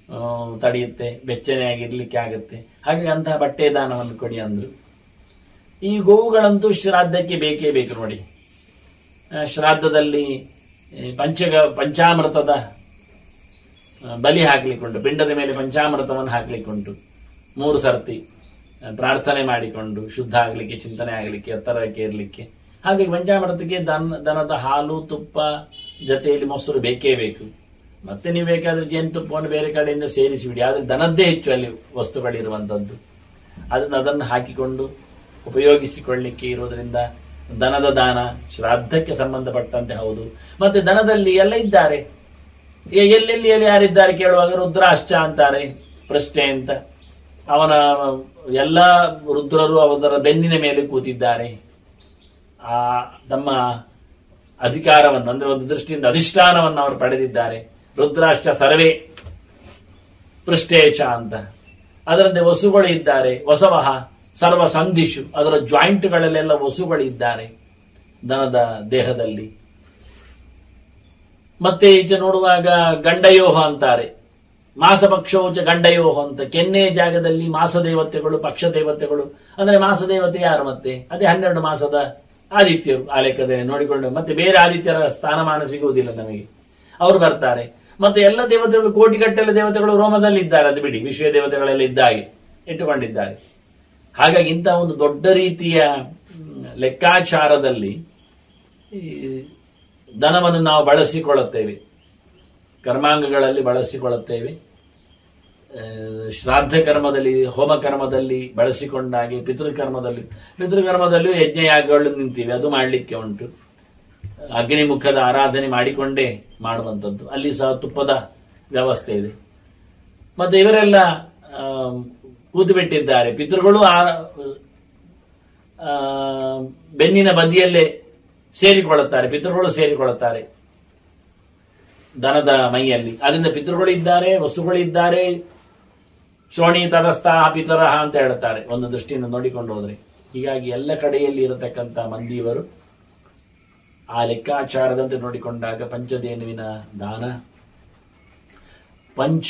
ಆ, ತಡೆಯುತ್ತೆ ಬೆಚ್ಚನೆಯಾಗಿರ್ಲಿಕ್ಕೆ ಆಗುತ್ತೆ ಹಾಗಾಗಿ ಅಂತಹ ಬಟ್ಟೆ ದಾನವನ್ನು ಕೊಡಿ ಅಂದ್ರು ಈ ಗೋವುಗಳಂತೂ ಶ್ರಾದ್ದಕ್ಕೆ ಬೇಕೇ ಬೇಕು ನೋಡಿ ಆ, ಶ್ರಾದ್ದದಲ್ಲಿ ಈ ಪಂಚಗ ಪಂಚಾಮೃತದ ಆ, ಬಲಿ ಹಾಕ್ಲಿಕ್ಕುಂಟು ಪಿಂಡದ ಮೇಲೆ ಪಂಚಾಮೃತವನ್ನು ಹಾಕ್ಲಿಕ್ಕುಂಟು ಮೂರು ಸರ್ತಿ ಆ, ಪ್ರಾರ್ಥನೆ ಮಾಡಿಕೊಂಡು ಶುದ್ಧ ಆಗಲಿಕ್ಕೆ ಚಿಂತನೆ ಆಗಲಿಕ್ಕೆ ಎತ್ತರಕ್ಕೆ ಇರಲಿಕ್ಕೆ ಹಾಗೆ ಪಂಚಾಮೃತಕ್ಕೆ ದನ ದನದ ಹಾಲು ತುಪ್ಪ ಜೊತೆಯಲ್ಲಿ ಮೊಸರು ಬೇಕೇ ಬೇಕು ಮತ್ತೆ ನೀವು ಬೇಕಾದ್ರೆ ಜೇನುತುಪ್ಪವನ್ನು ಬೇರೆ ಕಡೆಯಿಂದ ಸೇರಿಸಿಬಿಡಿ ಆದ್ರೆ ದನದ್ದೇ ಹೆಚ್ಚು ಅಲ್ಲಿ ವಸ್ತುಗಳಿರುವಂತದ್ದು ಅದನ್ನು ಅದನ್ನು ಹಾಕಿಕೊಂಡು ಉಪಯೋಗಿಸಿಕೊಳ್ಳಿಕ್ಕೆ ಇರುವುದರಿಂದ ದನದ ದಾನ ಶ್ರಾದ್ದಕ್ಕೆ ಸಂಬಂಧಪಟ್ಟಂತೆ ಹೌದು ಮತ್ತೆ ದನದಲ್ಲಿ ಎಲ್ಲ ಇದ್ದಾರೆ ಎ- ಎಲ್ಲೆಲ್ಲಿ ಎಲ್ಲಿ ಯಾರಿದ್ದಾರೆ ಕೇಳುವಾಗ ರುದ್ರಾಶ್ಚ ಅಂತಾರೆ ಪ್ರಶ್ನೆ ಅಂತ ಅವನ ಎಲ್ಲ ರುದ್ರರು ಅವರ ಬೆನ್ನಿನ ಮೇಲೆ ಕೂತಿದ್ದಾರೆ ಆ ತಮ್ಮ ಅಧಿಕಾರವನ್ನು ಅಂದ್ರೆ ಒಂದು ದೃಷ್ಟಿಯಿಂದ ಅಧಿಷ್ಠಾನವನ್ನು ಅವರು ಪಡೆದಿದ್ದಾರೆ ರುದ್ರಾಷ್ಟ್ರ ಸರ್ವೇ ಪೃಷ್ಠೇಚ ಅಂತ ಅದರಂತೆ ವಸುಗಳು ಇದ್ದಾರೆ ವಸವಹ ಸರ್ವ ಸಂಧಿಷು ಅದರ ಜಾಯಿಂಟ್ಗಳಲ್ಲೆಲ್ಲ ವಸುಗಳಿದ್ದಾರೆ ದನದ ದೇಹದಲ್ಲಿ ಮತ್ತೆ ಈಚೆ ನೋಡುವಾಗ ಗಂಡಯೋಹ ಅಂತಾರೆ ಮಾಸ ಪಕ್ಷೋಚ ಗಂಡಯೋಹ ಅಂತ ಕೆನ್ನೆ ಜಾಗದಲ್ಲಿ ಮಾಸ ದೇವತೆಗಳು ಪಕ್ಷ ದೇವತೆಗಳು ಅಂದ್ರೆ ಮಾಸ ದೇವತೆ ಯಾರು ಮತ್ತೆ ಅದೇ ಹನ್ನೆರಡು ಮಾಸದ ಆದಿತ್ಯರು ಆ ಲೆಕ್ಕದಲ್ಲಿ ನೋಡಿಕೊಂಡು ಮತ್ತೆ ಬೇರೆ ಆದಿತ್ಯರ ಸ್ಥಾನಮಾನ ಸಿಗುವುದಿಲ್ಲ ನಮಗೆ ಅವರು ಬರ್ತಾರೆ ಮತ್ತೆ ಎಲ್ಲ ದೇವತೆಗಳು ಕೋಟಿಗಟ್ಟಲೆ ದೇವತೆಗಳು ರೋಮದಲ್ಲಿ ಇದ್ದಾರೆ ಅದು ಬಿಡಿ ವಿಶ್ವ ದೇವತೆಗಳೆಲ್ಲ ಇದ್ದಾಗೆ ಇಟ್ಟುಕೊಂಡಿದ್ದಾರೆ ಹಾಗಾಗಿ ಇಂತಹ ಒಂದು ದೊಡ್ಡ ರೀತಿಯ ಮ್, ಲೆಕ್ಕಾಚಾರದಲ್ಲಿ ಈ ದನವನ್ನು ನಾವು ಬಳಸಿಕೊಳ್ಳುತ್ತೇವೆ ಕರ್ಮಾಂಗಗಳಲ್ಲಿ ಬಳಸಿಕೊಳ್ಳುತ್ತೇವೆ ಆ, ಶ್ರಾದ್ದ ಕರ್ಮದಲ್ಲಿ ಹೋಮ ಕರ್ಮದಲ್ಲಿ ಬಳಸಿಕೊಂಡಾಗೆ ಪಿತೃಕರ್ಮದಲ್ಲಿ ಪಿತೃಕರ್ಮದಲ್ಲಿಯೂ ಯಜ್ಞಯಾಗಗಳು ನಿಂತಿವೆ ಅದು ಮಾಡಲಿಕ್ಕೆ ಉಂಟು ಅಗ್ನಿಮುಖದ ಆರಾಧನೆ ಮಾಡಿಕೊಂಡೇ ಮಾಡುವಂಥದ್ದು ಅಲ್ಲಿ ಸಹ ತುಪ್ಪದ ವ್ಯವಸ್ಥೆ ಇದೆ ಮತ್ತೆ ಇವರೆಲ್ಲ ಆ, ಕೂತು ಬಿಟ್ಟಿದ್ದಾರೆ ಪಿತೃಗಳು ಆ- ಆ, ಬೆನ್ನಿನ ಬದಿಯಲ್ಲೇ ಸೇರಿಕೊಳ್ಳುತ್ತಾರೆ ಪಿತೃಗಳು ಸೇರಿಕೊಳ್ಳುತ್ತಾರೆ ದನದ ಮೈಯಲ್ಲಿ ಅದರಿಂದ ಪಿತೃಗಳು ಇದ್ದಾರೆ ವಸ್ತುಗಳು ಇದ್ದಾರೆ ಶ್ರೋಣಿ ತರಸ್ಥ ಪಿತರಹ ಅಂತ ಹೇಳ್ತಾರೆ ಒಂದು ದೃಷ್ಟಿಯಿಂದ ನೋಡಿಕೊಂಡು ಹೋದ್ರೆ ಹೀಗಾಗಿ ಎಲ್ಲ ಕಡೆಯಲ್ಲಿ ಇರತಕ್ಕಂಥ ಮಂದಿಯವರು ಆ ಲೆಕ್ಕಾಚಾರದಂತೆ ನೋಡಿಕೊಂಡಾಗ ಪಂಚದೇನುವಿನ ದಾನ ಪಂಚ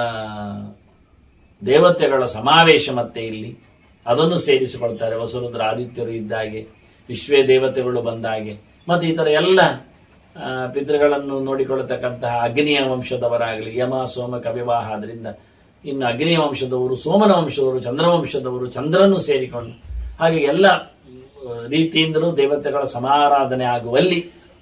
ದೇವತೆಗಳ ಸಮಾವೇಶ ಮತ್ತೆ ಇಲ್ಲಿ ಅದನ್ನು ಸೇರಿಸಿಕೊಳ್ತಾರೆ ವಸುರುದ್ರ ಆದಿತ್ಯರು ಇದ್ದಾಗೆ ವಿಶ್ವೇ ದೇವತೆಗಳು ಬಂದಾಗೆ ಮತ್ತೆ ಈ ತರ ಎಲ್ಲ ಆ, ಪಿತೃಗಳನ್ನು ನೋಡಿಕೊಳ್ಳತಕ್ಕಂತಹ ಅಗ್ನಿಯ ವಂಶದವರಾಗಲಿ ಯಮ ಸೋಮ ಕವಿವಾಹ ಆದ್ರಿಂದ ಇನ್ನು ಅಗ್ನಿಯ ವಂಶದವರು ಸೋಮನ ವಂಶದವರು ಚಂದ್ರವಂಶದವರು ಚಂದ್ರನ್ನು ಸೇರಿಕೊಂಡು ಹಾಗೆ ಎಲ್ಲ ಆ, ರೀತಿಯಿಂದಲೂ ದೇವತೆಗಳ ಸಮಾರಾಧನೆ ಆಗುವಲ್ಲಿ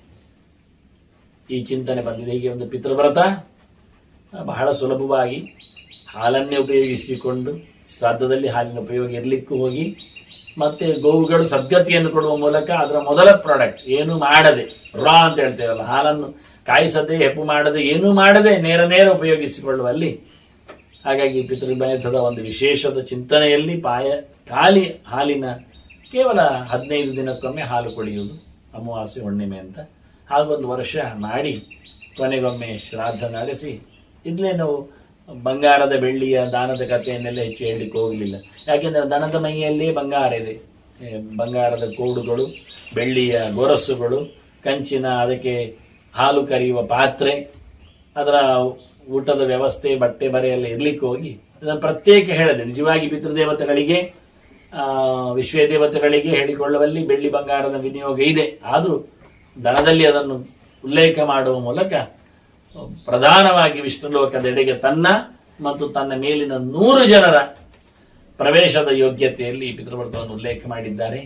ಈ ಚಿಂತನೆ ಬಂದಿದೆ ಹೀಗೆ ಒಂದು ಪಿತೃವ್ರತ ಆ, ಬಹಳ ಸುಲಭವಾಗಿ ಹಾಲನ್ನೇ ಉಪಯೋಗಿಸಿಕೊಂಡು ಶ್ರಾದ್ದದಲ್ಲಿ ಹಾಲಿನ ಉಪಯೋಗ ಇರಲಿಕ್ಕೂ ಹೋಗಿ ಮತ್ತೆ ಗೋವುಗಳು ಸದ್ಗತಿಯನ್ನು ಕೊಡುವ ಮೂಲಕ ಅದರ ಮೊದಲ ಪ್ರಾಡಕ್ಟ್ ಏನು ಮಾಡದೆ ರಾ ಅಂತ ಹೇಳ್ತೇವಲ್ಲ ಹಾಲನ್ನು ಕಾಯಿಸದೆ ಹೆಪ್ಪು ಮಾಡದೆ ಏನೂ ಮಾಡದೆ ನೇರ ನೇರ ಉಪಯೋಗಿಸಿಕೊಳ್ಳುವಲ್ಲಿ ಹಾಗಾಗಿ ಪಿತೃಮೇಧದ ಒಂದು ವಿಶೇಷದ ಚಿಂತನೆಯಲ್ಲಿ ಪಾಯ ಖಾಲಿ ಹಾಲಿನ ಕೇವಲ ಹದಿನೈದು ದಿನಕ್ಕೊಮ್ಮೆ ಹಾಲು ಕುಡಿಯುವುದು ಅಮಾವಾಸ್ಯೆ ಹುಣ್ಣಿಮೆ ಅಂತ ಹಾಗೊಂದು ವರ್ಷ ಮಾಡಿ ಕೊನೆಗೊಮ್ಮೆ ಶ್ರಾದ್ದ ನಡೆಸಿ ಇದ್ಲೇ ನಾವು ಬಂಗಾರದ ಬೆಳ್ಳಿಯ ದಾನದ ಕಥೆಯನ್ನೆಲ್ಲ ಹೆಚ್ಚು ಹೇಳಲಿಕ್ಕೆ ಹೋಗಲಿಲ್ಲ ಯಾಕೆಂದ್ರೆ ದನದ ಮೈಯಲ್ಲಿ ಬಂಗಾರ ಇದೆ ಏ, ಬಂಗಾರದ ಕೋಡುಗಳು ಬೆಳ್ಳಿಯ ಗೊರಸುಗಳು ಕಂಚಿನ ಅದಕ್ಕೆ ಹಾಲು ಕರೆಯುವ ಪಾತ್ರೆ ಅದರ ಊಟದ ವ್ಯವಸ್ಥೆ ಬಟ್ಟೆ ಬರೆಯೆಲ್ಲ ಇರ್ಲಿಕ್ಕೆ ಹೋಗಿ ಅದನ್ನು ಪ್ರತ್ಯೇಕ ಹೇಳಿದೆ ನಿಜವಾಗಿ ಪಿತೃದೇವತೆಗಳಿಗೆ ಆ, ವಿಶ್ವ ದೇವತೆಗಳಿಗೆ ಹೇಳಿಕೊಳ್ಳುವಲ್ಲಿ ಬೆಳ್ಳಿ ಬಂಗಾರದ ವಿನಿಯೋಗ ಇದೆ ಆದರೂ ದನದಲ್ಲಿ ಅದನ್ನು ಉಲ್ಲೇಖ ಮಾಡುವ ಮೂಲಕ ಪ್ರಧಾನವಾಗಿ ವಿಷ್ಣು ಲೋಕದೆಡೆಗೆ ತನ್ನ ಮತ್ತು ತನ್ನ ಮೇಲಿನ ನೂರು ಜನರ ಪ್ರವೇಶದ ಯೋಗ್ಯತೆಯಲ್ಲಿ ಈ ಪಿತೃವ್ರತವನ್ನು ಉಲ್ಲೇಖ ಮಾಡಿದ್ದಾರೆ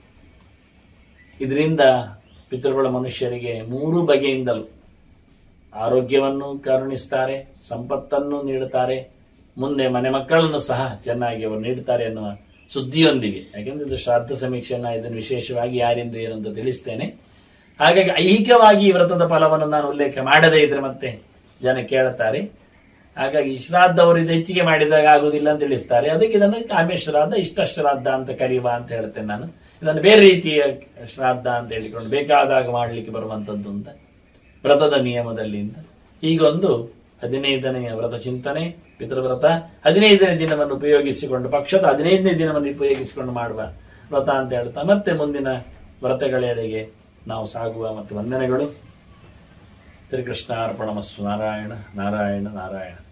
ಇದರಿಂದ ಪಿತೃಗಳ ಮನುಷ್ಯರಿಗೆ ಮೂರು ಬಗೆಯಿಂದಲೂ ಆರೋಗ್ಯವನ್ನು ಕರುಣಿಸ್ತಾರೆ ಸಂಪತ್ತನ್ನು ನೀಡುತ್ತಾರೆ ಮುಂದೆ ಮನೆ ಮಕ್ಕಳನ್ನು ಸಹ ಚೆನ್ನಾಗಿ ಅವರು ನೀಡುತ್ತಾರೆ ಎನ್ನುವ ಸುದ್ದಿಯೊಂದಿಗೆ ಯಾಕೆಂದ್ರೆ ಇದು ಶ್ರಾದ್ದ ಸಮೀಕ್ಷೆಯನ್ನು ಇದನ್ನು ವಿಶೇಷವಾಗಿ ಯಾರಿಂದ ಏನು ಅಂತ ತಿಳಿಸ್ತೇನೆ ಹಾಗಾಗಿ ಐಹಿಕವಾಗಿ ಈ ವ್ರತದ ಫಲವನ್ನು ನಾನು ಉಲ್ಲೇಖ ಮಾಡದೇ ಇದ್ರೆ ಮತ್ತೆ ಜನ ಕೇಳುತ್ತಾರೆ ಹಾಗಾಗಿ ಶ್ರಾದ್ದ ಅವರು ಇದು ಹೆಚ್ಚಿಗೆ ಮಾಡಿದಾಗ ಆಗುದಿಲ್ಲ ಅಂತ ತಿಳಿಸ್ತಾರೆ ಅದಕ್ಕೆ ಇದನ್ನು ಕಾಮ್ಯ ಶ್ರಾದ್ದ ಇಷ್ಟ ಶ್ರಾದ್ದ ಅಂತ ಕರೆಯುವ ಅಂತ ಹೇಳ್ತೇನೆ ನಾನು ಇದನ್ನು ಬೇರೆ ರೀತಿಯ ಶ್ರಾದ್ದ ಅಂತ ಹೇಳಿಕೊಂಡು ಬೇಕಾದಾಗ ಮಾಡಲಿಕ್ಕೆ ಬರುವಂತದ್ದು ಅಂತ ವ್ರತದ ನಿಯಮದಲ್ಲಿ ಅಂತ ಹೀಗೊಂದು ಹದಿನೈದನೆಯ ವ್ರತ ಚಿಂತನೆ ಪಿತೃವ್ರತ ಹದಿನೈದನೇ ದಿನವನ್ನು ಉಪಯೋಗಿಸಿಕೊಂಡು ಪಕ್ಷದ ಹದಿನೈದನೇ ದಿನವನ್ನು ಉಪಯೋಗಿಸಿಕೊಂಡು ಮಾಡುವ ವ್ರತ ಅಂತ ಹೇಳ್ತಾ ಮತ್ತೆ ಮುಂದಿನ ವ್ರತಗಳೆಡೆಗೆ ನಾವು ಸಾಗುವ ಮತ್ತು ವಂದನೆಗಳು ಶ್ರೀಕೃಷ್ಣ ಅರ್ಪಣಮಸ್ಸು ನಾರಾಯಣ ನಾರಾಯಣ ನಾರಾಯಣ